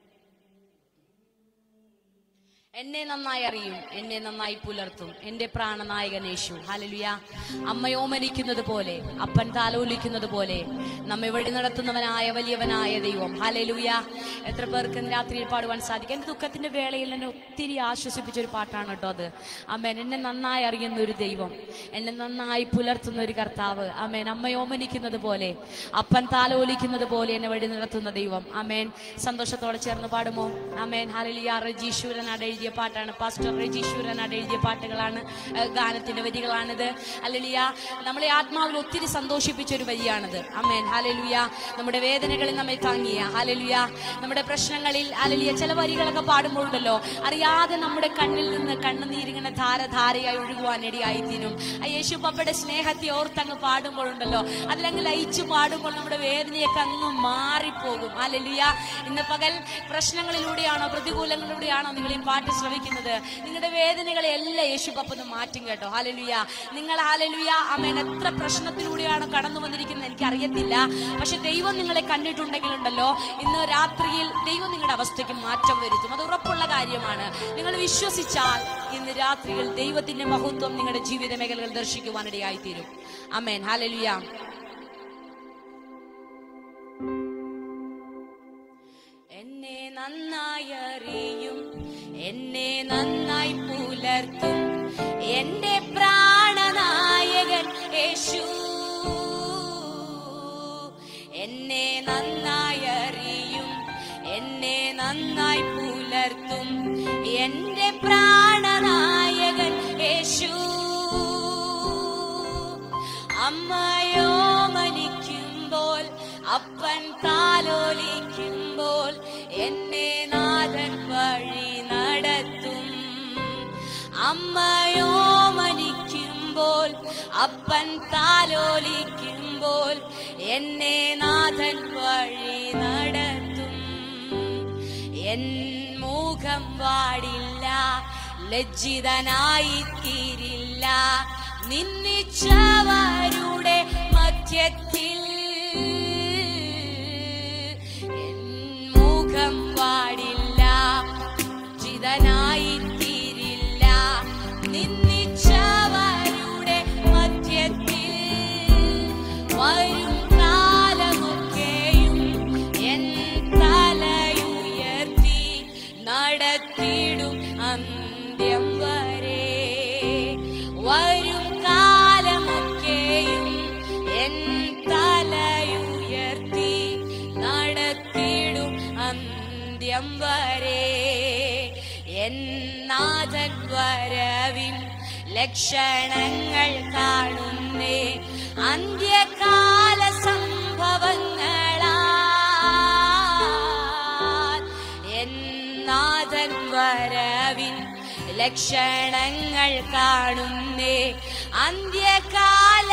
Speaker 1: എന്നെ നന്നായി അറിയും എന്നെ നന്നായി പുലർത്തും എന്റെ പ്രാണനായകൻ യേശു ഹാലലുയ അമ്മയോമനിക്കുന്നത് പോലെ അപ്പൻ താലോലിക്കുന്നത് പോലെ നമ്മെ വഴി നടത്തുന്നവനായ വലിയവനായ ദൈവം ഹാലലുയ എത്ര പേർക്ക് ഇന്ന് രാത്രിയിൽ പാടുവാൻ സാധിക്കും എന്റെ ദുഃഖത്തിന്റെ വേളയിൽ എന്നെ ഒത്തിരി ആശ്വസിപ്പിച്ച ഒരു പാട്ടാണ് കേട്ടോ അത് അമ്മേൻ എന്നെ നന്നായി അറിയുന്ന ഒരു ദൈവം എന്നെ നന്നായി പുലർത്തുന്ന ഒരു കർത്താവ് അമ്മേൻ അമ്മയോമനിക്കുന്നത് പോലെ അപ്പൻ താലോലിക്കുന്നത് പോലെ എന്നെ വഴി നടത്തുന്ന ദൈവം അമേൻ സന്തോഷത്തോടെ ചേർന്ന് പാടുമോ അമേൻ ഹാലലിയ റജീശ്വരൻ അടയിൽ എഴുതിയ പാട്ടാണ് പാസ്റ്റർ രജീശ്വരനാട് എഴുതിയ പാട്ടുകളാണ് ഏഹ് ഗാനത്തിന്റെ വരികളാണിത് അല്ലലിയ നമ്മളെ ആത്മാവിൽ ഒത്തിരി സന്തോഷിപ്പിച്ച ഒരു വരിയാണിത് അമ്മേൻ ഹാലലുയ നമ്മുടെ വേദനകളിൽ നമ്മെ താങ്ങിയ ഹാലലുയ നമ്മുടെ പ്രശ്നങ്ങളിൽ ഹാലലിയ ചില വരികളൊക്കെ പാടുമ്പോഴുണ്ടല്ലോ അറിയാതെ നമ്മുടെ കണ്ണിൽ നിന്ന് കണ്ണുനീരിങ്ങനെ ധാരധാരയായി ഒഴുകുവാൻ ഇടയായിത്തീരും ആ യേശു പപ്പയുടെ സ്നേഹത്തെ ഓർത്തങ്ങ് പാടുമ്പോഴുണ്ടല്ലോ അതിലങ്ങ് ലയിച്ചു പാടുമ്പോൾ നമ്മുടെ വേദനയൊക്കെ അങ്ങ് മാറിപ്പോകും ഹാലലുയ ഇന്ന് പകൽ പ്രശ്നങ്ങളിലൂടെയാണോ പ്രതികൂലങ്ങളിലൂടെയാണോ നിങ്ങൾ ഈ പാട്ട് ശ്രമിക്കുന്നത് നിങ്ങളുടെ വേദനകളെ എല്ലാം യേശു പപ്പൊന്ന് മാറ്റും കേട്ടോ ഹാലലുയ നിങ്ങൾ ഹാലലുയ അമ്മേൻ എത്ര പ്രശ്നത്തിലൂടെയാണ് കടന്നു വന്നിരിക്കുന്നത് എനിക്ക് അറിയത്തില്ല പക്ഷെ ദൈവം നിങ്ങളെ കണ്ടിട്ടുണ്ടെങ്കിലുണ്ടല്ലോ ഇന്ന് രാത്രിയിൽ ദൈവം നിങ്ങളുടെ അവസ്ഥയ്ക്ക് മാറ്റം വരുത്തും അത് ഉറപ്പുള്ള കാര്യമാണ് നിങ്ങൾ വിശ്വസിച്ചാൽ ഇന്ന് രാത്രിയിൽ ദൈവത്തിന്റെ മഹത്വം നിങ്ങളുടെ ജീവിത മേഖലകൾ ദർശിക്കുവാനിടയായി തീരും അമേൻ ഹാലലുയ എന്നെ നന്നായി അറിയും എന്നെ നന്നായി പുലർത്തും എന്റെ പ്രാണനായകൻ യേശു എന്നെ നന്നായി അറിയും എന്നെ നന്നായി പുലർത്തും എന്റെ പ്രാണനായകൻ യേശു അമ്മയോ മനിക്കുമ്പോൾ അപ്പൻ താലോലിക്കുമ്പോൾ എന്നെ നാഥൻ വഴി നടത്തും അമ്മയോ മനിക്കുമ്പോൾ അപ്പൻ താലോലിക്കുമ്പോൾ എന്നെ നാഥൻ വഴി നടത്തും എൻ മുഖം വാടില്ല ലജ്ജിതനായി തീരില്ല നിന്നിച്ചവരുടെ മധ്യത്തിൽ എൻ മുഖം വാടില്ല ലജ്ജിതനായി തീരില്ല നിന്നിച്ചവരുടെ മധ്യത്തിൽ വരും കാലമൊക്കെയും എൻ തലയുയർത്തി നടത്തിടും അന്ത്യം വരെ വരും കാലമൊക്കെയും എൻ തലയുയർത്തി നടത്തിടും അന്ത്യം വരെ എന്നാഥൻ വരവിൻ ലക്ഷണങ്ങൾ കാണുന്നേ അന്ത്യകാല സംഭവങ്ങളാൽ എന്നാഥൻ വരവിൻ ലക്ഷണങ്ങൾ കാണുന്നേ അന്ത്യകാല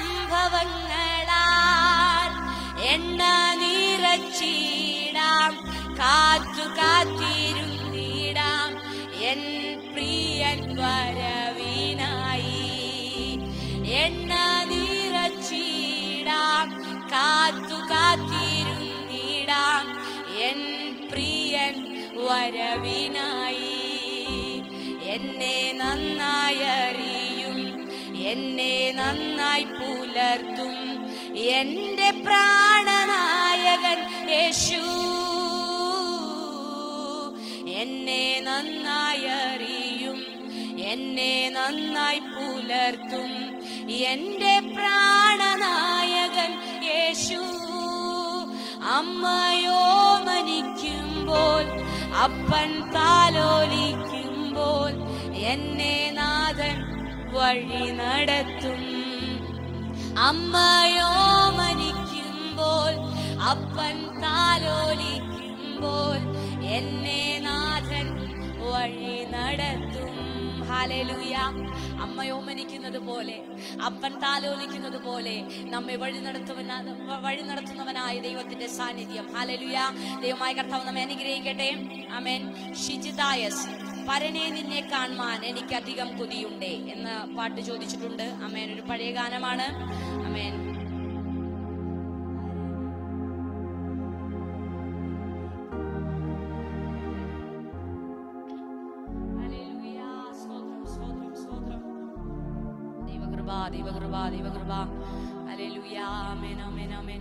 Speaker 1: സംഭവങ്ങളാൽ എണ്ണ നിറച്ചിടാം കാത്തു കാത്തിരുന്നിടാം എൻ പ്രിയൻ വരവിനായി എണ്ണ നിറച്ചിടാം കാത്തു കാത്തിരുന്നിടാം എൻ പ്രിയൻ വരവിനായി എന്നെ നന്നായി അറിയും എന്നെ നന്നായി പുലർത്തും എന്റെ പ്രാണനായകൻ യേശു എന്നെ നന്നായി അറിയും എന്നെ നന്നായി പുലർത്തും എന്റെ പ്രാണനായകൻ യേശു അമ്മയോ മനിക്കുമ്പോൾ അപ്പൻ താലോലിക്കുമ്പോൾ എന്നെ നാഥൻ വഴി നടത്തും അമ്മയോ മനിക്കുമ്പോൾ അപ്പൻ താലോലിക്കുമ്പോൾ എന്നെ നാഥൻ വഴി നടത്തും ഹാലലൂയ അമ്മയോ മനിക്കുന്നത് പോലെ അപ്പൻ താലോലിക്കുന്നത് പോലെ നമ്മെ വഴി നടത്തുവന വഴി നടത്തുന്നവനായ ദൈവത്തിന്റെ സാന്നിധ്യം ഹാലലുയ ദൈവമായ കർത്താവ് നമ്മെ അനുഗ്രഹിക്കട്ടെ അമേൻ ഷിജിതായസ് പരനെ നിന്നെ കാണുവാൻ എനിക്ക് അധികം കൊതിയുണ്ടേ എന്ന പാട്ട് ചോദിച്ചിട്ടുണ്ട് അമേൻ ഒരു പഴയ ഗാനമാണ് അമേൻ ഹല്ലേലൂയ. സ്തോത്രം, സ്തോത്രം, സ്തോത്രം. ദൈവകൃപ ദൈവകൃപ ദൈവകൃപ ഹല്ലേലൂയ. ആമേൻ ആമേൻ ആമേൻ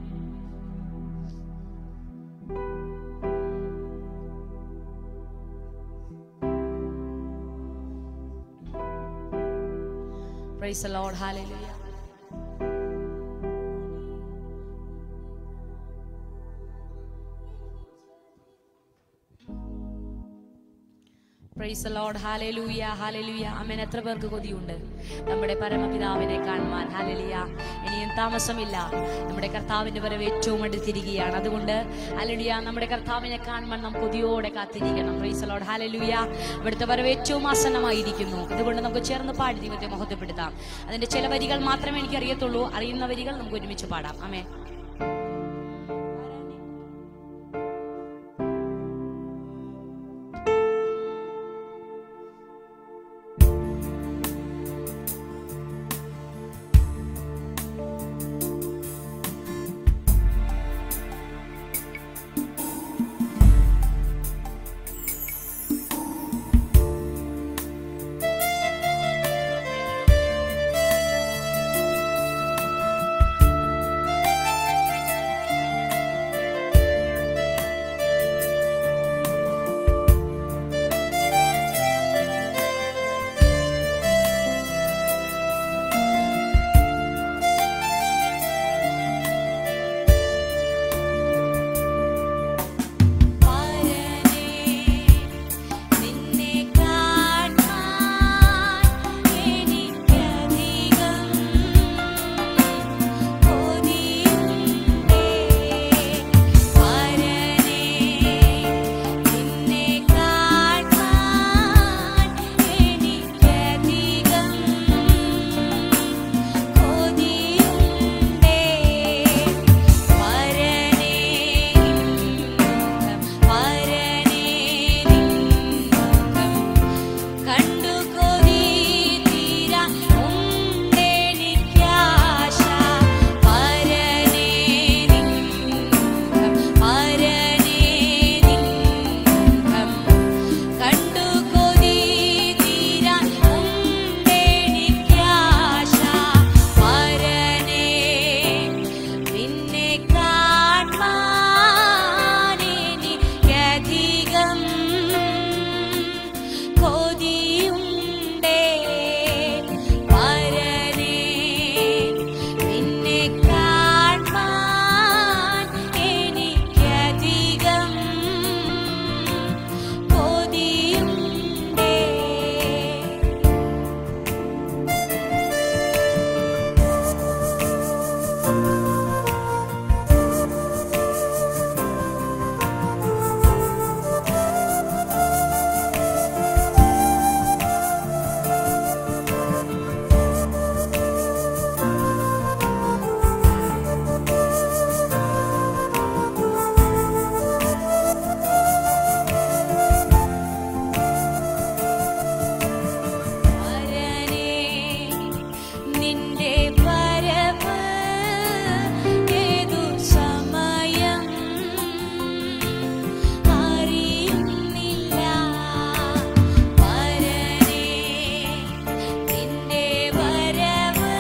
Speaker 1: Praise the Lord. Hallelujah. Praise lord ഹാലലൂയ ഹാലലൂയ അമ്മൻ എത്ര പേർക്ക് കൊതിയുണ്ട് നമ്മുടെ പരമപിതാവിനെ കാണുവാൻ ഹാലലിയ ഇനിയും താമസമില്ല നമ്മുടെ കർത്താവിന്റെ വരവ് ഏറ്റവും അടുത്തിരിക്കുകയാണ് അതുകൊണ്ട് ഹാലലിയ നമ്മുടെ കർത്താവിനെ കാണുവാൻ നാം കൊതിയോടെ കാത്തിരിക്കണം പ്രൈസ് ലോഡ് ഹാലലൂയ അവിടുത്തെ വരവ് ഏറ്റവും ആസന്നമായിരിക്കുന്നു അതുകൊണ്ട് നമുക്ക് ചേർന്ന് പാടി ദൈവത്തെ മഹത്വപ്പെടുത്താം അതിന്റെ ചില വരികൾ മാത്രമേ എനിക്ക് അറിയത്തുള്ളൂ അറിയുന്ന വരികൾ നമുക്ക് ഒരുമിച്ച് പാടാം അമേ നിന്നെ കാണാൻ എനിക്കധികം കൊതിയുണ്ടേ പരനേ നിന്നെ കാണാൻ എനിക്കധികം കൊതിയുണ്ടേ പരനേ പരനേ കണ്ടു കൊതി തീരാൻ ഉണ്ടെനിക്കാശ പരനേ പരനേ കണ്ടു കൊതി തീരാൻ ഉണ്ടെനിക്കാശ പരനേ നിന്നെ കാണാൻ എനിക്കധികം കൊതിയുണ്ടേ പരനേ നിന്നെ കാണാൻ എനിക്കധികം കൊതിയുണ്ടേ പരനേ നിന്റെ വരവ് ഏതു സമയം അറിയുന്നില്ല പരനേ നിന്റെ വരവ്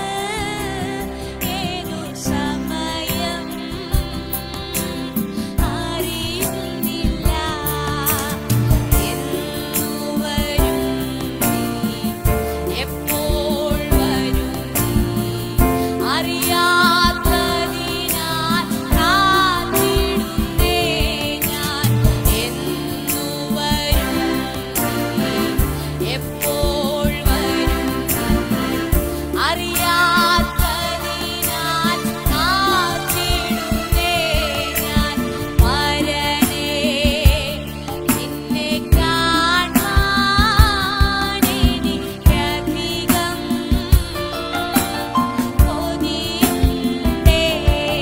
Speaker 1: ഏതു സമയം അറിയുന്നില്ല എന്നു വരും നീ എപ്പോൾ വരും നീ അറിയാത്തതിനാൽ കാത്തിടുന്നേ ഞാൻ എന്നു വരും നീ എപ്പോൾ വരും നീ അറിയാത്തതിനാൽ കാത്തിടുന്നേ ഞാൻ പരനേ നിന്നെ കാണാൻ എനിക്കധികം കൊതിയുണ്ടേ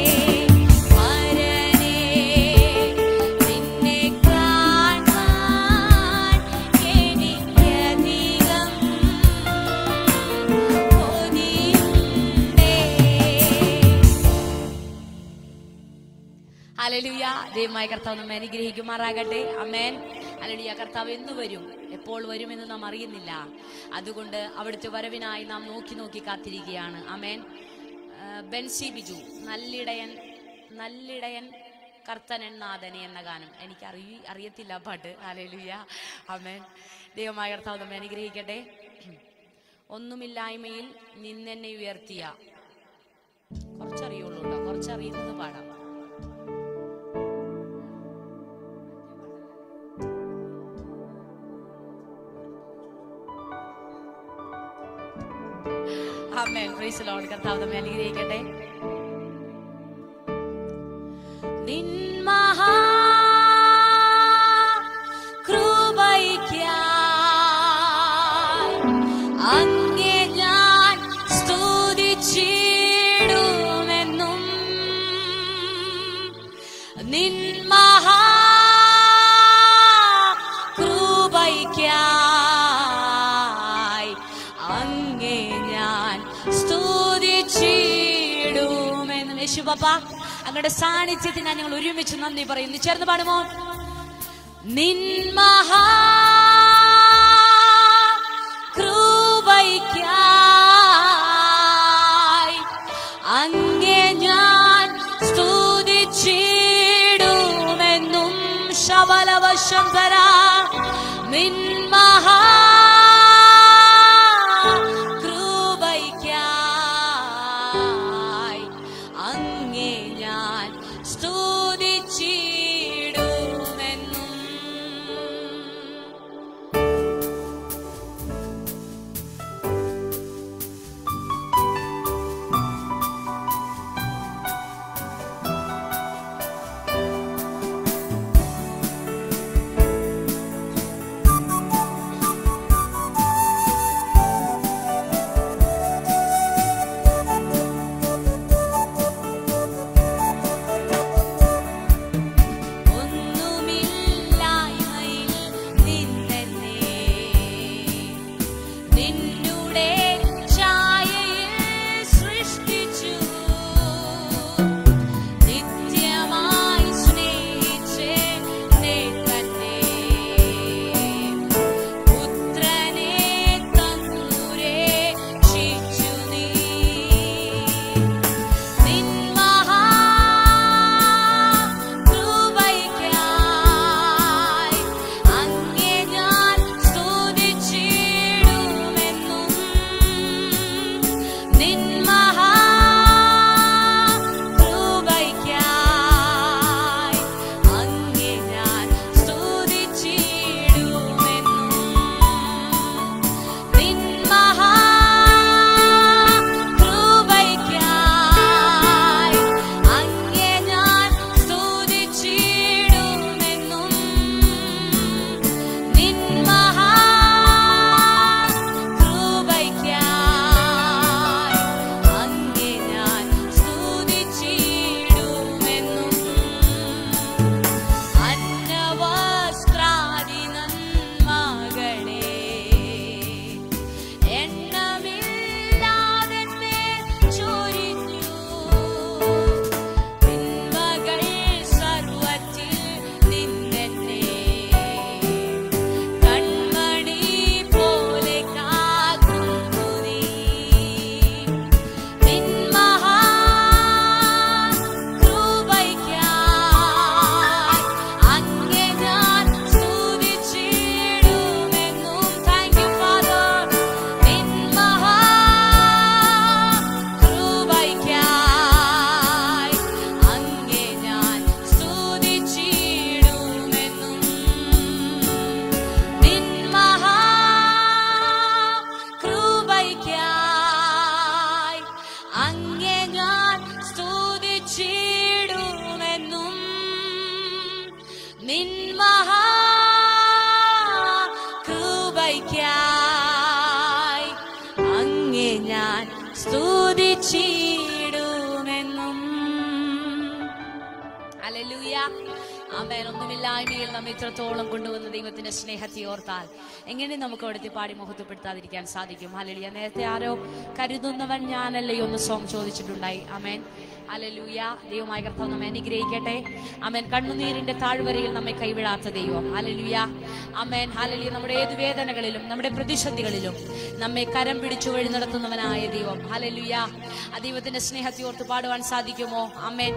Speaker 1: പരനേ നിന്നെ കാണാൻ എനിക്കധികം അലലുയ ദൈവമായ കർത്താവ് നമ്മെ അനുഗ്രഹിക്കുമാറാകട്ടെ അമേൻ അലലുയ കർത്താവ് എന്ന് വരും എപ്പോൾ വരുമെന്ന് നാം അറിയുന്നില്ല അതുകൊണ്ട് അവിടുത്തെ വരവിനായി നാം നോക്കി നോക്കി കാത്തിരിക്കുകയാണ് അമേൻ ആ, ബെൻസി ബിജു നല്ലിടയൻ നല്ലിടയൻ കർത്തനൻ നാഥനെ എന്ന ഗാനം എനിക്ക് അറിയ അറിയത്തില്ല ആ പാട്ട് അലലുയ അമേൻ ദൈവമായ കർത്താവ് നമ്മെ അനുഗ്രഹിക്കട്ടെ ഒന്നുമില്ലായ്മയിൽ നിന്നെന്നെ ഉയർത്തിയ കുറച്ചറിയുള്ളൂ കേട്ടോ കുറച്ചറിയുന്നത് പാടാം ആമേൻ പ്രൈസ് ലോർഡ് കർത്താവ് നമ്മെ അനുഗ്രഹിക്കട്ടെ നിൻ മഹാ കൃപയ്ക്കായി അങ്ങേ ഞാൻ സ്തുതിച്ചിടുമെന്നും നിൻ മഹാ കൃപയ്ക്കായി അങ്ങേ ഞാൻ സ്തുതിച്ചിടുമെന്നും യേശു പാപ്പ അങ്ങയുടെ സാന്നിധ്യത്തിന് ഞങ്ങൾ ഒരുമിച്ച് നന്ദി പറയുന്നു ചേർന്ന് പാടുമോ നിൻ മഹാ കൃപയ്ക്കായി അങ്ങേ ഞാൻ സ്തുതിച്ചിടുമെന്നും ശബലവശം തരാ നിൻ മഹാ കൃപയ്ക്കായി അങ്ങേ ഞാൻ സ്തുതിച്ചിടുമെന്നും ഒന്നുമില്ലായ്മയിൽ നിന്നെന്നെ നിന്നുടെ ഛായയിൽ സൃഷ്ടിച്ചു നിത്യമായി സ്നേഹിച്ചേ നീ തന്നെ പുത്രനെ തന്നൂരേ ശിച്ചു നീ നിൻ മഹാ കൃപയ്ക്കായി അങ്ങേ ഞാൻ സ്തുതിച്ചിടുമെന്നും നിൻ മഹാ കൃപയ്ക്കായി അങ്ങേ ഞാൻ സ്തുതിച്ചിടുമെന്നും നിൻ മഹാ കൃപയ്ക്കായി അങ്ങേ ഞാൻ സ്തുതിച്ചിടുമെന്നും നിൻ മഹാ കൃപയ്ക്കായി അങ്ങേ ഞാൻ സ്തുതിച്ചിടുമെന്നും അന്നവസ്ത്രാദി നന്മകളെ എണ്ണമില്ലാതെ ചൊരിഞ്ഞു തിന്മകൾ സർവത്തിൽ നിന്നെന്നെ കൺമണി പോലെ കാക്കുന്നു നീ നിൻ മഹാ കൃപയ്ക്കായി അങ്ങേ ഞാൻ സ്തുതിച്ചിടുമെന്നും താങ്ക് യു ഫാദർ നിൻ മഹാ കൃപയ്ക്കായി അങ്ങേ ഞാൻ സ്തുതിച്ചിടുമെന്നും നിൻ മഹാ കൃപയ്ക്കായി അങ്ങേ ഞാൻ സ്തുതിച്ചിടുമെന്നും നിൻ മഹാ കൃപയ്ക്കായി അങ്ങേ ഞാൻ സ്തുതിച്ചിടുമെന്നും അലലൂയ ആമേൻ ഒന്നുമില്ലായ്മയിൽ നമ്മെ ഇത്രത്തോളം കൊണ്ടുവന്ന ദൈവത്തിന്റെ സ്നേഹത്തെ ഓർത്താൽ എങ്ങനെ നമുക്ക് അവിടുത്തെ പാടി മുഖത്തപ്പെടുത്താതിരിക്കാൻ സാധിക്കും അലലിയ നേരത്തെ ആരോ കരുതുന്നവൻ ഞാനല്ലേ ഒന്ന് സോങ് ചോദിച്ചിട്ടുണ്ടായി അമേൻ അലലൂയ ദൈവമായ കർത്താവ് നമ്മെ അനുഗ്രഹിക്കട്ടെ അമേൻ കണ്ണുനീരിന്റെ താഴ്വരയിൽ നമ്മെ കൈവിടാത്ത ദൈവം അലലുയ അമേൻ ഹലലിയ നമ്മുടെ ഏത് വേദനകളിലും നമ്മുടെ പ്രതിസന്ധികളിലും നമ്മെ കരം പിടിച്ചു വഴി നടത്തുന്നവനായ ദൈവം ഹലലുയ ആ ദൈവത്തിന്റെ സ്നേഹത്തെ ഓർത്ത് പാടുവാൻ സാധിക്കുമോ അമേൻ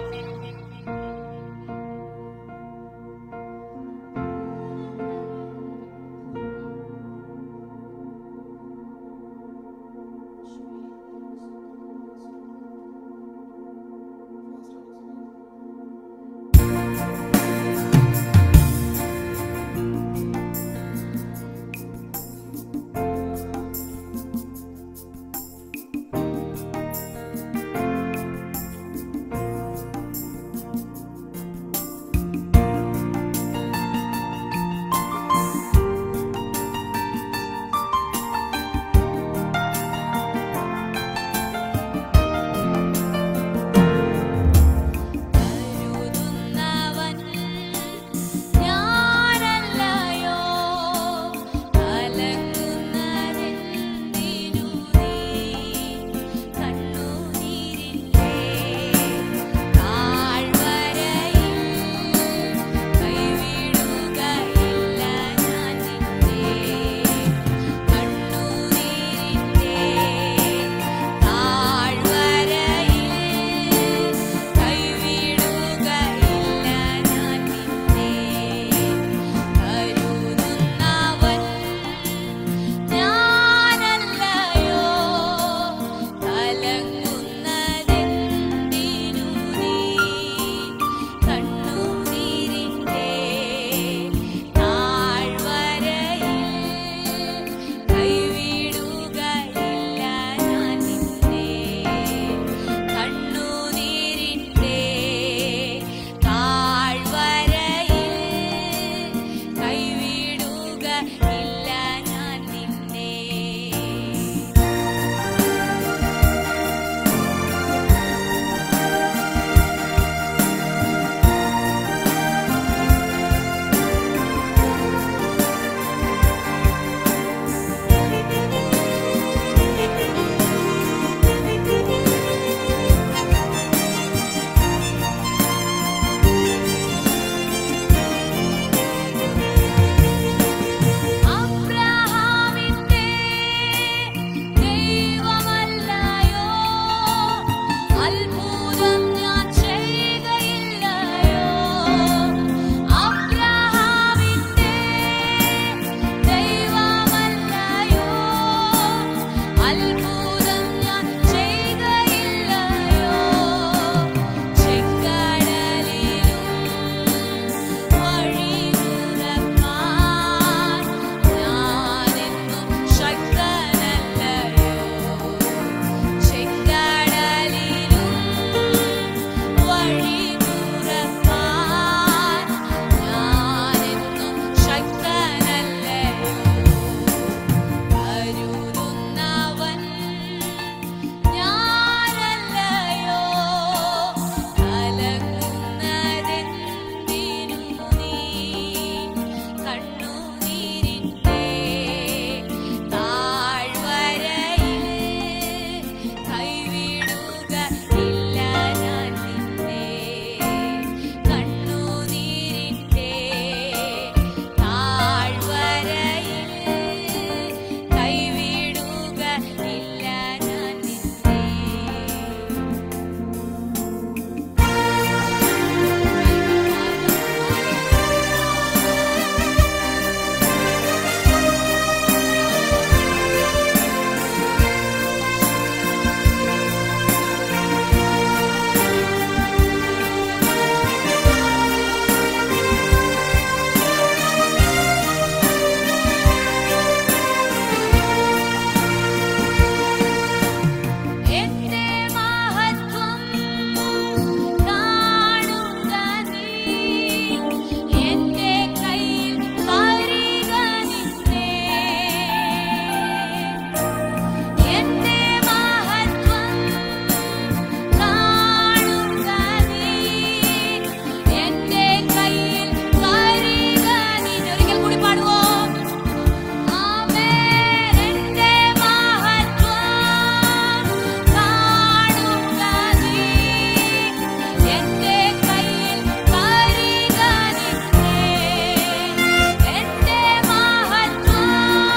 Speaker 1: ഇല്ല ഞാൻ നിന്നെ അബ്രഹാമിന്റെ ദൈവമല്ലയോ അത്ഭുതം ഞാൻ ചെയ്യുകയില്ലയോ അബ്രഹാമിന്റെ ദൈവമല്ലയോ അത്ഭുതം ഞാൻ ചെയ്യുകയില്ലയോ ചെങ്കടലിലും വഴി തുറക്കാൻ ഞാനെന്നും ശക്തനല്ലയോ ചെങ്കടലിലും വഴി തുറക്കാൻ ഞാനെന്നും ശക്തനല്ലയോ കരുതുന്നവൻ ഞാനല്ലയോ കലങ്ങുന്നതെന്തിനു നീ കണ്ണുനീരിന്റെ താഴ്വരയിൽ കൈവിടുക ഇല്ല ഞാൻ നിന്നെ കണ്ണുനീരിന്റെ താഴ്വരയിൽ കൈവിടുക ഇല്ല ഞാൻ നിന്നെ എന്റെ മഹത്വം കാണുക നീ എന്റെ കയ്യിൽ പരിഗണിച്ചേ എന്റെ മഹത്വം കാണുക നീ എന്റെ കയ്യിൽ പരിഗണിച്ച് ഒരിക്കൽ കൂടി പാടുവോ ആമേൻ എന്റെ മഹത്വം കാണുക നീ എന്റെ കയ്യിൽ പരിഗണിച്ചേ എന്റെ മഹത്വം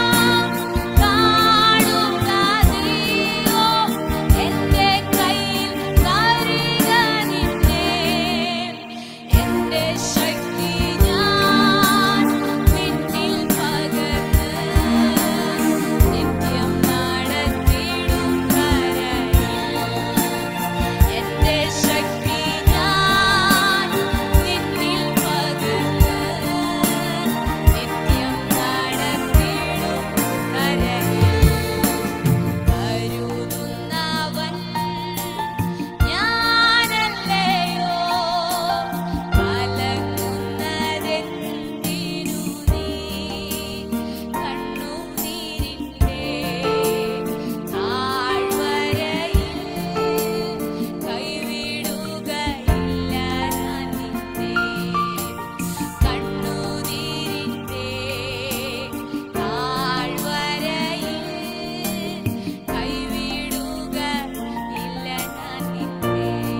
Speaker 1: കാണുക നീയോ എന്റെ കയ്യിൽ പരിഗണിച്ചേ എന്റെ ശക്തി ഞാൻ നിന്നിൽ പകർന്ന് നിത്യം നടത്തിടും കരയിൽ എന്റെ ശക്തി ഞാൻ നിന്നിൽ പകർന്ന് നിത്യം നടത്തിടും കരയിൽ കരുതുന്നവൻ ഞാനല്ലയോ കലങ്ങുന്നതെന്തിനു നീ കണ്ണുനീരിന്റെ താഴ്വരയിൽ കൈവിടുകയില്ല ഞാൻ നിന്നെ കണ്ണുനീരിന്റെ താഴ്വരയിൽ കൈവിടുക ഇല്ല ഞാൻ നിന്നെ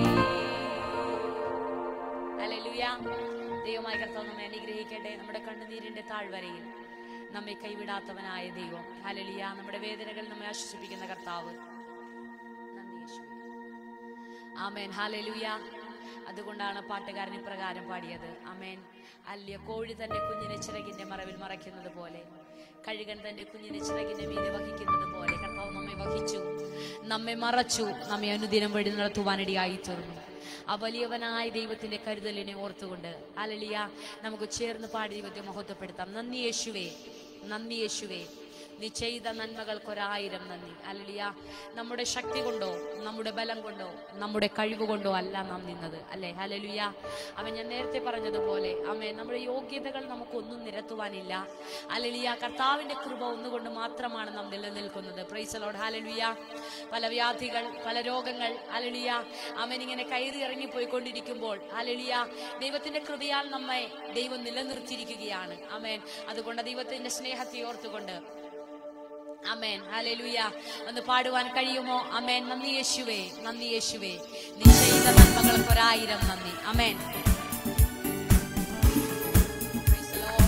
Speaker 1: ഹല്ലേലൂയ ദൈവമായ കർത്താവ് നമ്മെ അനുഗ്രഹിക്കട്ടെ നമ്മുടെ കണ്ണുനീരിന്റെ താഴ്വരയിൽ നമ്മെ കൈവിടാത്തവനായ ദൈവം ഹല്ലേലൂയ നമ്മുടെ വേദനകൾ നമ്മെ ആശ്വസിപ്പിക്കുന്ന കർത്താവ് നന്ദി യേശുവേ. ആമേൻ ഹാലലൂയ അതുകൊണ്ടാണ് പാട്ടുകാരൻ ഇപ്രകാരം പാടിയത് അമേൻ അല്യ കോഴി തന്റെ കുഞ്ഞിനെ ചിറകിന്റെ മറവിൽ മറയ്ക്കുന്നത് പോലെ കഴുകൻ തന്റെ കുഞ്ഞിനെ ചിറകിന്റെ മീതെ വഹിക്കുന്നത് പോലെ കർത്താവ് നമ്മെ വഹിച്ചു നമ്മെ മറച്ചു നമ്മെ അനുദിനം വഴി നടത്തുവാനിടയായി തീർന്നു ആ വലിയവനായ ദൈവത്തിന്റെ കരുതലിനെ ഓർത്തുകൊണ്ട് അലലിയ നമുക്ക് ചേർന്ന് പാടി ദൈവത്തെ മഹത്വപ്പെടുത്താം നന്ദി യേശുവേ നന്ദി യേശുവേ നീ ചെയ്ത നന്മകൾക്കൊരായിരം നന്ദി അല്ലിയ നമ്മുടെ ശക്തി കൊണ്ടോ നമ്മുടെ ബലം കൊണ്ടോ നമ്മുടെ കഴിവ് കൊണ്ടോ അല്ല നാം നിന്നത് അല്ലെ ഹലലുയ അവൻ ഞാൻ നേരത്തെ പറഞ്ഞതുപോലെ അമ്മേ നമ്മുടെ യോഗ്യതകൾ നമുക്കൊന്നും നിരത്തുവാനില്ല അലലിയ കർത്താവിന്റെ കൃപ ഒന്നുകൊണ്ട് മാത്രമാണ് നാം നിലനിൽക്കുന്നത് പ്രൈസലോട് ഹാലലുയ പല വ്യാധികൾ പല രോഗങ്ങൾ അലലിയ അവൻ ഇങ്ങനെ കയറി ഇറങ്ങി പോയിക്കൊണ്ടിരിക്കുമ്പോൾ അലലിയ ദൈവത്തിന്റെ കൃപയാൽ നമ്മെ ദൈവം നിലനിർത്തിയിരിക്കുകയാണ് അമേൻ അതുകൊണ്ട് ദൈവത്തിന്റെ സ്നേഹത്തെ ഓർത്തുകൊണ്ട് അമേൻ ഹല്ലേലൂയ ഒന്ന് പാടുവാൻ കഴിയുമോ അമേൻ നന്ദി യേശുവേ നന്ദി യേശുവേ നീ ചെയ്ത നന്മകൾക്ക് ഒരായിരം നന്ദി അമേൻ Praise the Lord.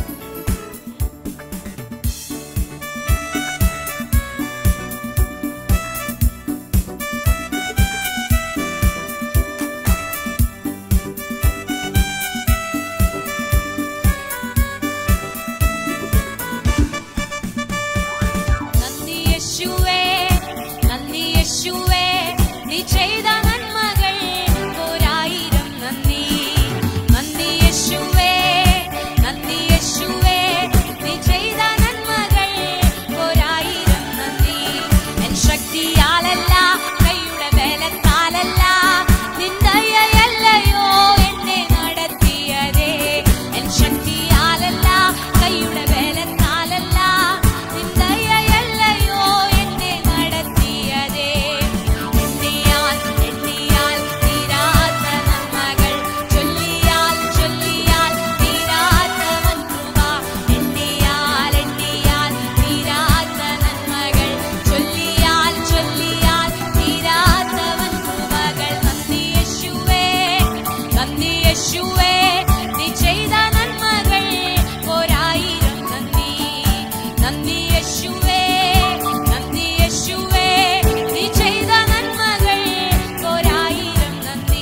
Speaker 1: നന്ദി യേശുവേ നന്ദി യേശുവേ നീ ചെയ്ത നന്മകൾ ഒരായിരം നന്ദി നന്ദി യേശുവേ നന്ദി യേശുവേ നീ ചെയ്ത നന്മകൾ ഒരായിരം നന്ദി എൻ ശക്തിയാലല്ല കൈയുടെ ബലത്താലല്ല നിന്ദയല്ലയോ എന്നെ നടത്തിയതേ എൻ ശക്തിയാലല്ല കൈയുടെ ബലത്താലല്ല നിന്ദയല്ലയോ എന്നെ നടത്തിയതേ എണ്ണിയാൽ എണ്ണിയാൽ തീരാത്ത നന്മകൾ ചൊല്ലിയാൽ ചൊല്ലിയാൽ തീരാത്തവൻ കൃപ എണ്ണിയാൽ എണ്ണിയാൽ തീരാത്ത നന്മകൾ ചൊല്ലിയാൽ ചൊല്ലിയാൽ തീരാത്തവൻ കൃപകൾ നന്ദി യേശുവേ നന്ദി യേശുവേ നീ ചെയ്ത നന്മകൾ ഒരായിരം നന്ദി നന്ദി യേശുവേ നന്ദി യേശുവേ നീ ചെയ്ത നന്മകൾ ഒരായിരം നന്ദി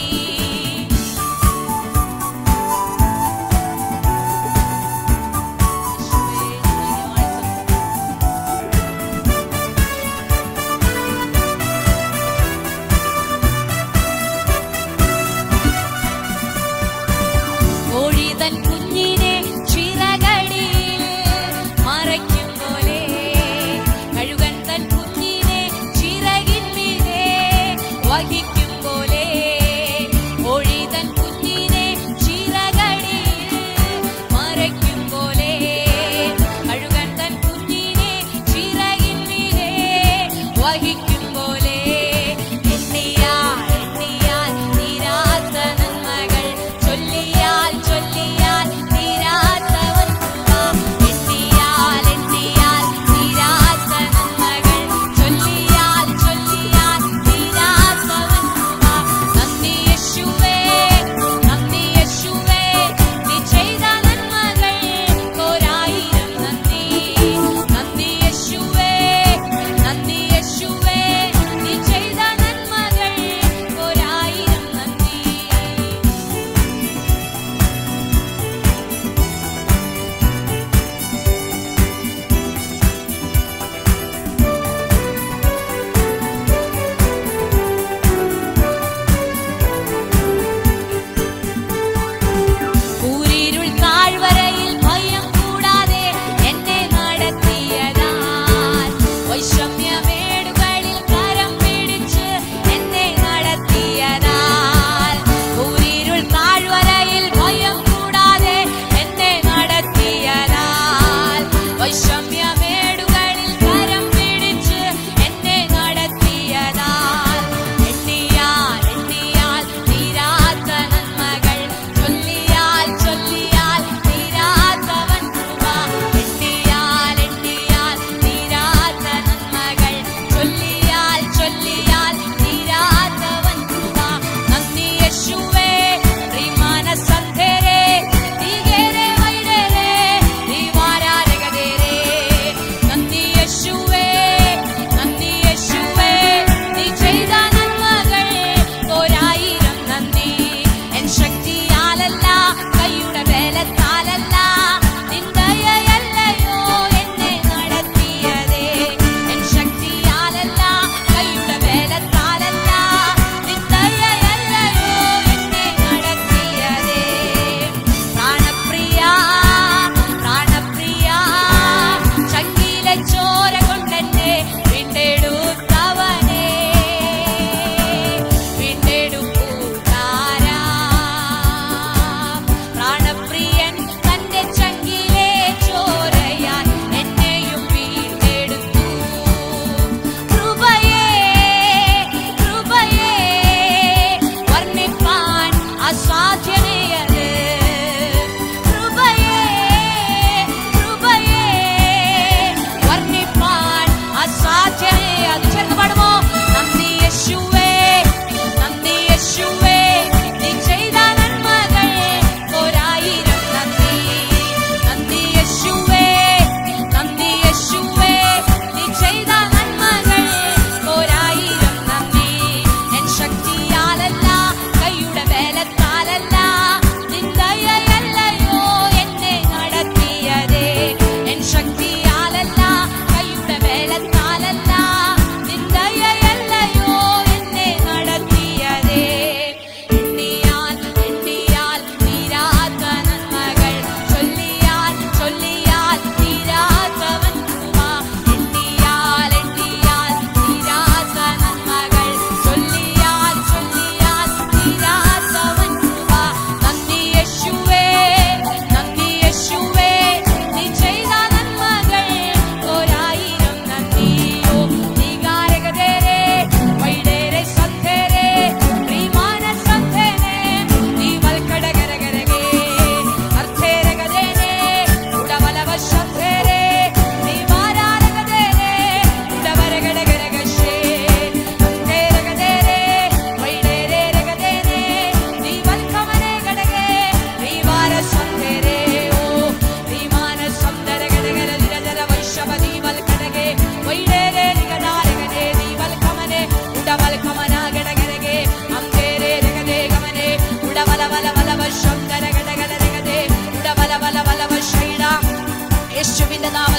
Speaker 1: യേശുവേ, ഞങ്ങളെ വാഴ്ത്തുന്നു. കോഴിതൻ കുഞ്ഞിനെ ചിറകടിയിൽ മറയ്ക്കും പോലെ കഴുകൻ തൻ കുഞ്ഞിനെ ചിറകിന്മീതെ വഹിക്കും പോലെ കോഴിതൻ കുഞ്ഞിനെ ചിറകടിയിൽ മറയ്ക്കും പോലെ കഴുകൻ തൻ കുഞ്ഞിനെ ചിറകിന്മീതെ വഹിക്കും പോലെ എണ്ണിയാൽ എണ്ണിയാൽ തീരാത്ത നന്മകൾ ചൊല്ലിയാൽ ചൊല്ലിയാൽ തീരാത്തവൻ കൃപ എണ്ണിയാൽ എണ്ണിയാൽ തീരാത്ത നന്മകൾ ചൊല്ലിയാൽ ചൊല്ലിയാൽ തീരാത്തവൻ കൃപ നന്ദി യേശുവേ നന്ദി യേശുവേ നീ ചെയ്ത നന്മകൾ ഒരായിരം നന്ദി നന്ദി യേശുവേ നന്ദി യേശുവേ നീ ചെയ്ത നന്മകൾ ഒരായിരം നന്ദി കൂരിരുൾ താഴ്വരയിൽ ഭയം കൂടാതെ എന്നെ നടത്തിയതാൽ വൈഷമ്യമേടുകളിൽ കരം പിടിച്ച് എന്നെ നടത്തിയതാൽ കൂരിരുൾ താഴ്വരയിൽ ഭയം കൂടാതെ എന്നെ നടത്തിയതാൽ വൈഷമ്യമേടുകളിൽ കരം പിടിച്ച് എന്നെ നടത്തിയതാൽ എണ്ണിയാൽ എണ്ണിയാൽ തീരാത്ത നന്മകൾ ചൊല്ലിയാൽ ചൊല്ലിയാൽ തീരാത്തവൻ കൃപ എണ്ണിയാൽ എണ്ണിയാൽ തീരാത്ത നന്മകൾ ചൊല്ലിയാൽ ചൊല്ലിയാൽ തീരാത്തവൻ കൃപ നന്ദി യേശുവേ ശ്രീമാനസന്ധരേ നീകേരേ വൈഡരേ നീവാരാരകതേരേ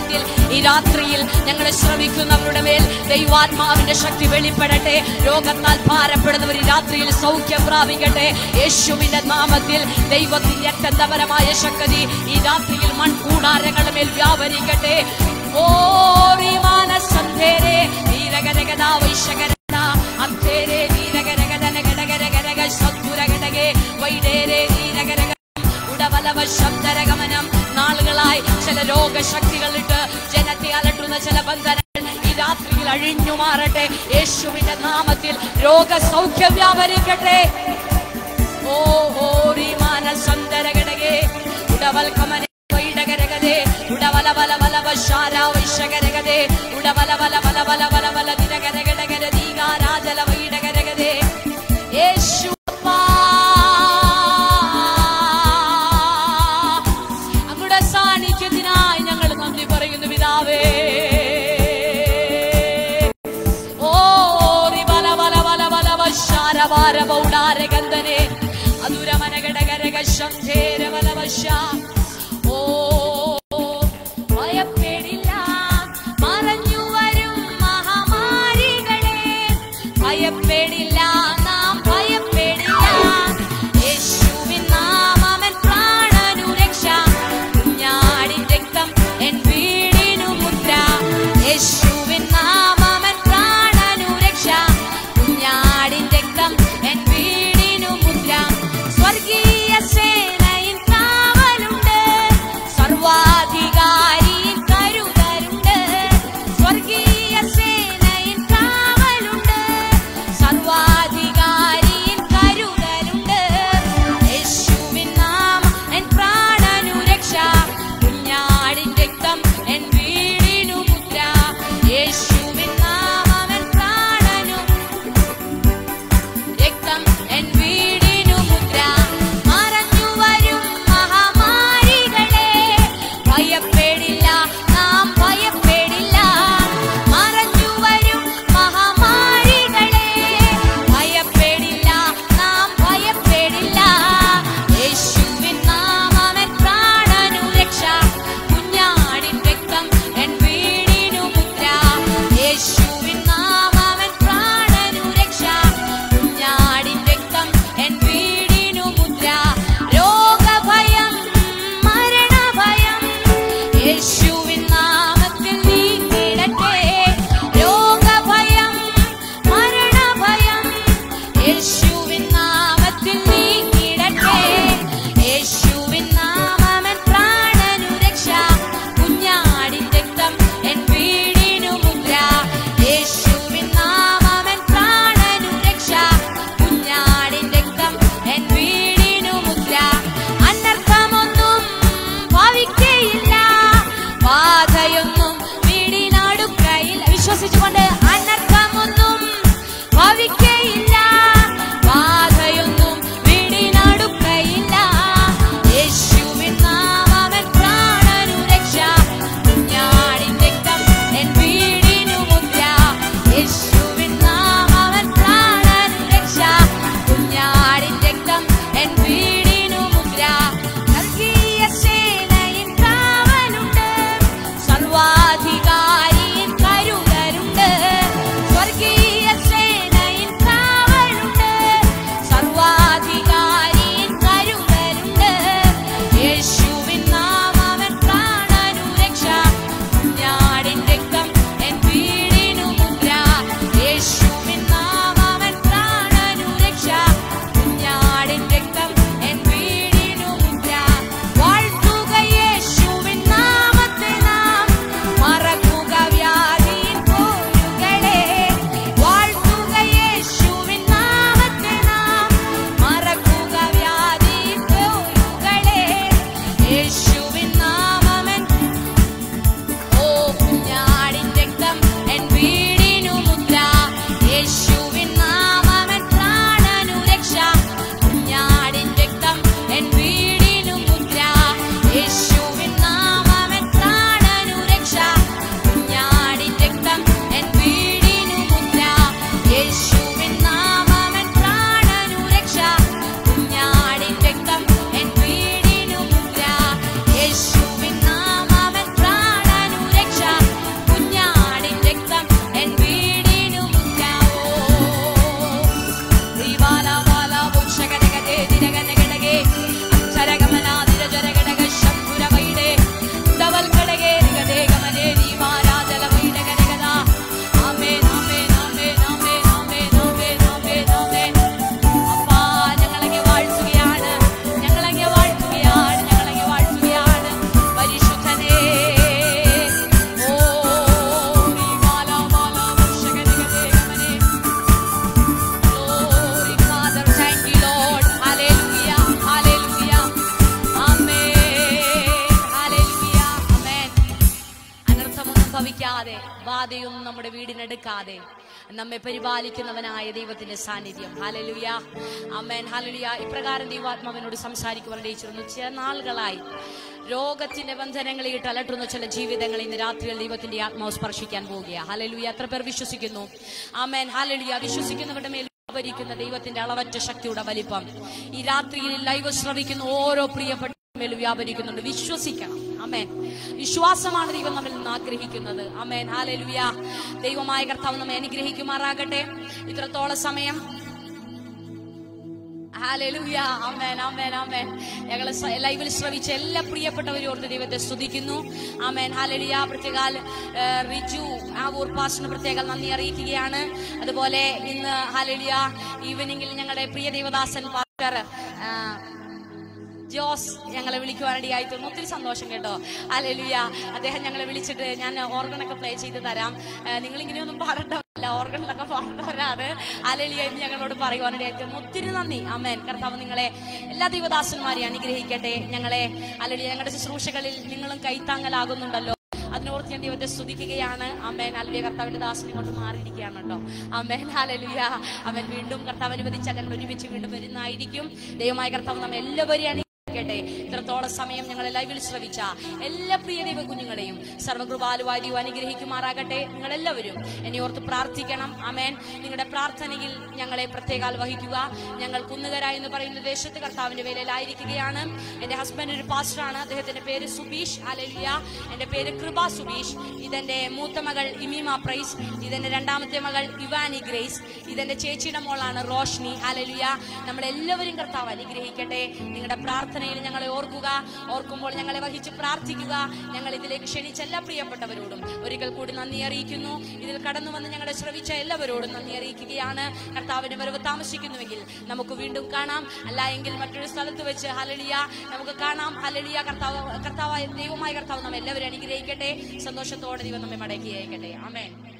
Speaker 1: നാമത്തിൽ ഈ രാത്രിയിൽ ഞങ്ങളെ ശ്രമിക്കുന്നവരുടെ മേൽ ദൈവാത്മാവിന്റെ ശക്തി വെളിപ്പെടട്ടെ രോഗത്താൽ ഭാരപ്പെടുന്നവർ ഈ രാത്രിയിൽ സൗഖ്യം പ്രാപിക്കട്ടെ യേശുവിന്റെ നാമത്തിൽ ദൈവത്തിന്റെ അത്യന്തപരമായ ശക്തി ഈ രാത്രിയിൽ മൺകൂടാരങ്ങളുടെ മേൽ വ്യാപരിക്കട്ടെ ഓറി മാനസന്ധേരെ വീരഗരഗദ വൈശകരദ അന്ധേരെ വീരഗരഗദനഗടഗരഗരഗ സദ്ഗുരഗടകെ വൈഡേരെ വീരഗരഗ ഉടവലവ ശബ്ദരഗമനം നാളുകളായി ചില രോഗശക്തികളിട്ട് ജനത്തെ അലട്ടുന്ന ചില ബന്ധനങ്ങൾ ഈ രാത്രിയിൽ അഴിഞ്ഞു മാറട്ടെ യേശുവിന്റെ നാമത്തിൽ രോഗസൗഖ്യം വ്യാപരിക്കട്ടെ ഓ ഓരി മാനസന്തരഘടകേ ഉടവൽക്കമനെ വൈഡകരകതേ ഉടവല വല വല വശാര വൈശകരകതേ ഉടവല വല വല വല വല വല ദിനകരകടകര ദീകാരാജല വൈഡകരകതേ യേശുപ്പാ അങ്ങയുടെ സാന്നിധ്യത്തിനായി ഞങ്ങൾ നന്ദി പറയുന്നു പിതാവേ ഓ റിബല ബല ബല ബല വശാര വാര ബൗഡാര ഗന്ധനെ അതുരമനഗടകരക ശംധേര ബല വശ ഓ ഭയപ്പെടില്ല മറഞ്ഞു വരും മഹാമാരികളെ ഭയപ്പെടില്ല നാം ഭയപ്പെടില്ല യേശുവിൻ നാമമൻ പ്രാണനു രക്ഷ കുഞ്ഞാടിൻ രക്തം എൻ വീടിനു മുദ്ര യേശുവിൻ നാമമൻ പ്രാണനു രക്ഷ കുഞ്ഞാടിൻ രക്തം എൻ വീടിനു മുദ്ര സ്വർഗീയ സേനയിൻ കാവലുണ്ട് സർവാധികാരിയിൽ കരുതലുണ്ട് സ്വർഗീയ സേനയിൻ കാവലുണ്ട് സർവാധികാരിയിൽ കരുതലുണ്ട് യേശുവിൻ നാമം എൻ പ്രാണനു രക്ഷ കുഞ്ഞാടിൻ രക്തം എൻ വീടിനു മുദ്ര സംഭവിക്കാതെ ബാധയൊന്നും നമ്മുടെ വീടിനെടുക്കാതെ നമ്മെ പരിപാലിക്കുന്നവനായ ദൈവത്തിന്റെ സാന്നിധ്യം ഹാലലുയ അമ്മേൻ ഹാലലുയ ഇപ്രകാരം ദൈവാത്മാവിനോട് സംസാരിക്കുവാൻ ഇടയിച്ചിരുന്നു ചില നാളുകളായി രോഗത്തിന്റെ ബന്ധനങ്ങളെ ഇട്ട് അലട്ടുന്ന ചില ജീവിതങ്ങൾ ഇന്ന് രാത്രിയിൽ ദൈവത്തിന്റെ ആത്മാവ് സ്പർശിക്കാൻ പോവുകയാണ് ഹാലലുയ എത്ര പേർ വിശ്വസിക്കുന്നു ആമേൻ ഹാലലുയ വിശ്വസിക്കുന്നവരുടെ മേൽ ഭരിക്കുന്ന ദൈവത്തിന്റെ അളവറ്റ ശക്തിയുടെ വലിപ്പം ഈ രാത്രിയിൽ ലൈവ് ശ്രവിക്കുന്ന ഓരോ പ്രിയപ്പെട്ട മേൽ വ്യാപരിക്കുന്നുണ്ട് വിശ്വസിക്കണം അമേൻ വിശ്വാസമാണ് ദൈവം നമ്മിൽ നിന്ന് ആഗ്രഹിക്കുന്നത് അമേൻ ഹാലലുയ ദൈവമായ കർത്താവ് നമ്മെ അനുഗ്രഹിക്കുമാറാകട്ടെ ഇത്രത്തോളം സമയം ഹാലലുയ അമേൻ അമേൻ അമേൻ ഞങ്ങൾ ലൈവിൽ ശ്രവിച്ച എല്ലാ പ്രിയപ്പെട്ടവരും ഓർത്ത് ദൈവത്തെ സ്തുതിക്കുന്നു അമേൻ ഹാലലുയ പ്രത്യേകാൽ ഏ, റിജു ആവൂർ പാസ്റ്റിന് പ്രത്യേക നന്ദി അറിയിക്കുകയാണ് അതുപോലെ ഇന്ന് ഹാലലുയ ഈവനിങ്ങിൽ ഞങ്ങളുടെ പ്രിയ ദേവദാസൻ പാസ്റ്റർ ആ, ജോസ് ഞങ്ങളെ വിളിക്കുവാനിടയായി തീർന്നു ഒത്തിരി സന്തോഷം കേട്ടോ അല്ലെലുയ അദ്ദേഹം ഞങ്ങളെ വിളിച്ചിട്ട് ഞാൻ ഓർഗനൊക്കെ പ്ലേ ചെയ്ത് തരാം ഏഹ് നിങ്ങൾ ഇങ്ങനെയൊന്നും പാടണ്ടല്ല ഓർഗനിലൊക്കെ പാടേണ്ടവരാണ് അല്ലെലിയ എന്ന് ഞങ്ങളോട് പറയുവാനിടയായി തീർന്നു ഒത്തിരി നന്ദി അമ്മേൻ കർത്താവ് നിങ്ങളെ എല്ലാ ദൈവദാസന്മാരെയും അനുഗ്രഹിക്കട്ടെ ഞങ്ങളെ അല്ലെലിയ ഞങ്ങളുടെ ശുശ്രൂഷകളിൽ നിങ്ങളും കൈത്താങ്ങലാകുന്നുണ്ടല്ലോ അതിനോർത്ത് ഞാൻ ദൈവത്തെ സ്തുതിക്കുകയാണ് അമ്മേൻ അല്ലെ കർത്താവിന്റെ ദാസനെ കൊണ്ട് മാറിയിരിക്കുകയാണ് കേട്ടോ അമ്മേൻ ഹാലലുയ അവൻ വീണ്ടും കർത്താവ് അനുവദിച്ചാൽ ഞങ്ങൾ ഒരുമിച്ച് വീണ്ടും വരുന്നതായിരിക്കും ദൈവമായ കർത്താവ് നമ്മെ എല്ലാവരെയും അനുഗ്രഹിക്കട്ടെ ഇത്രത്തോളം സമയം ഞങ്ങൾ ലൈവിൽ ശ്രവിച്ച എല്ലാ പ്രിയ ദൈവ കുഞ്ഞുങ്ങളെയും സർവകൃപാലുവായി ദൈവം അനുഗ്രഹിക്കുമാറാകട്ടെ നിങ്ങൾ എല്ലാവരും എന്നെ ഓർത്ത് പ്രാർത്ഥിക്കണം അമേൻ നിങ്ങളുടെ പ്രാർത്ഥനയിൽ ഞങ്ങളെ പ്രത്യേകാൽ വഹിക്കുക ഞങ്ങൾ കുന്നുകര എന്ന് പറയുന്ന ദേശത്ത് കർത്താവിന്റെ വേലയിലായിരിക്കുകയാണ് എന്റെ ഹസ്ബൻഡ് ഒരു പാസ്റ്ററാണ് അദ്ദേഹത്തിന്റെ പേര് സുബീഷ് അലലിയ എന്റെ പേര് കൃപ സുബീഷ് ഇതെന്റെ മൂത്ത മകൾ ഇമീമ പ്രൈസ് ഇതെന്റെ രണ്ടാമത്തെ മകൾ ഇവാനി ഗ്രേസ് ഇതെന്റെ ചേച്ചിയുടെ മോളാണ് റോഷ്നി അലലിയ നമ്മളെല്ലാവരും കർത്താവ് അനുഗ്രഹിക്കട്ടെ നിങ്ങളുടെ പ്രാർത്ഥനയിൽ ഞങ്ങളെ ഓർക്കുക ഓർക്കുമ്പോൾ ഞങ്ങളെ വഹിച്ച് പ്രാർത്ഥിക്കുക ഞങ്ങൾ ഇതിലേക്ക് ക്ഷണിച്ച എല്ലാ പ്രിയപ്പെട്ടവരോടും ഒരിക്കൽ കൂടി നന്ദി അറിയിക്കുന്നു ഇതിൽ കടന്നു വന്ന് ഞങ്ങളെ ശ്രവിച്ച എല്ലാവരോടും നന്ദി അറിയിക്കുകയാണ് കർത്താവിന്റെ വരവ് താമസിക്കുന്നുവെങ്കിൽ നമുക്ക് വീണ്ടും കാണാം അല്ല എങ്കിൽ മറ്റൊരു സ്ഥലത്ത് വെച്ച് ഹലലിയ നമുക്ക് കാണാം ഹലലിയ കർത്താവ് കർത്താവായ ദൈവമായ കർത്താവ് നമ്മെ എല്ലാവരും അനുഗ്രഹിക്കട്ടെ സന്തോഷത്തോടെ ദൈവം നമ്മെ മടക്കി അയക്കട്ടെ ആമേൻ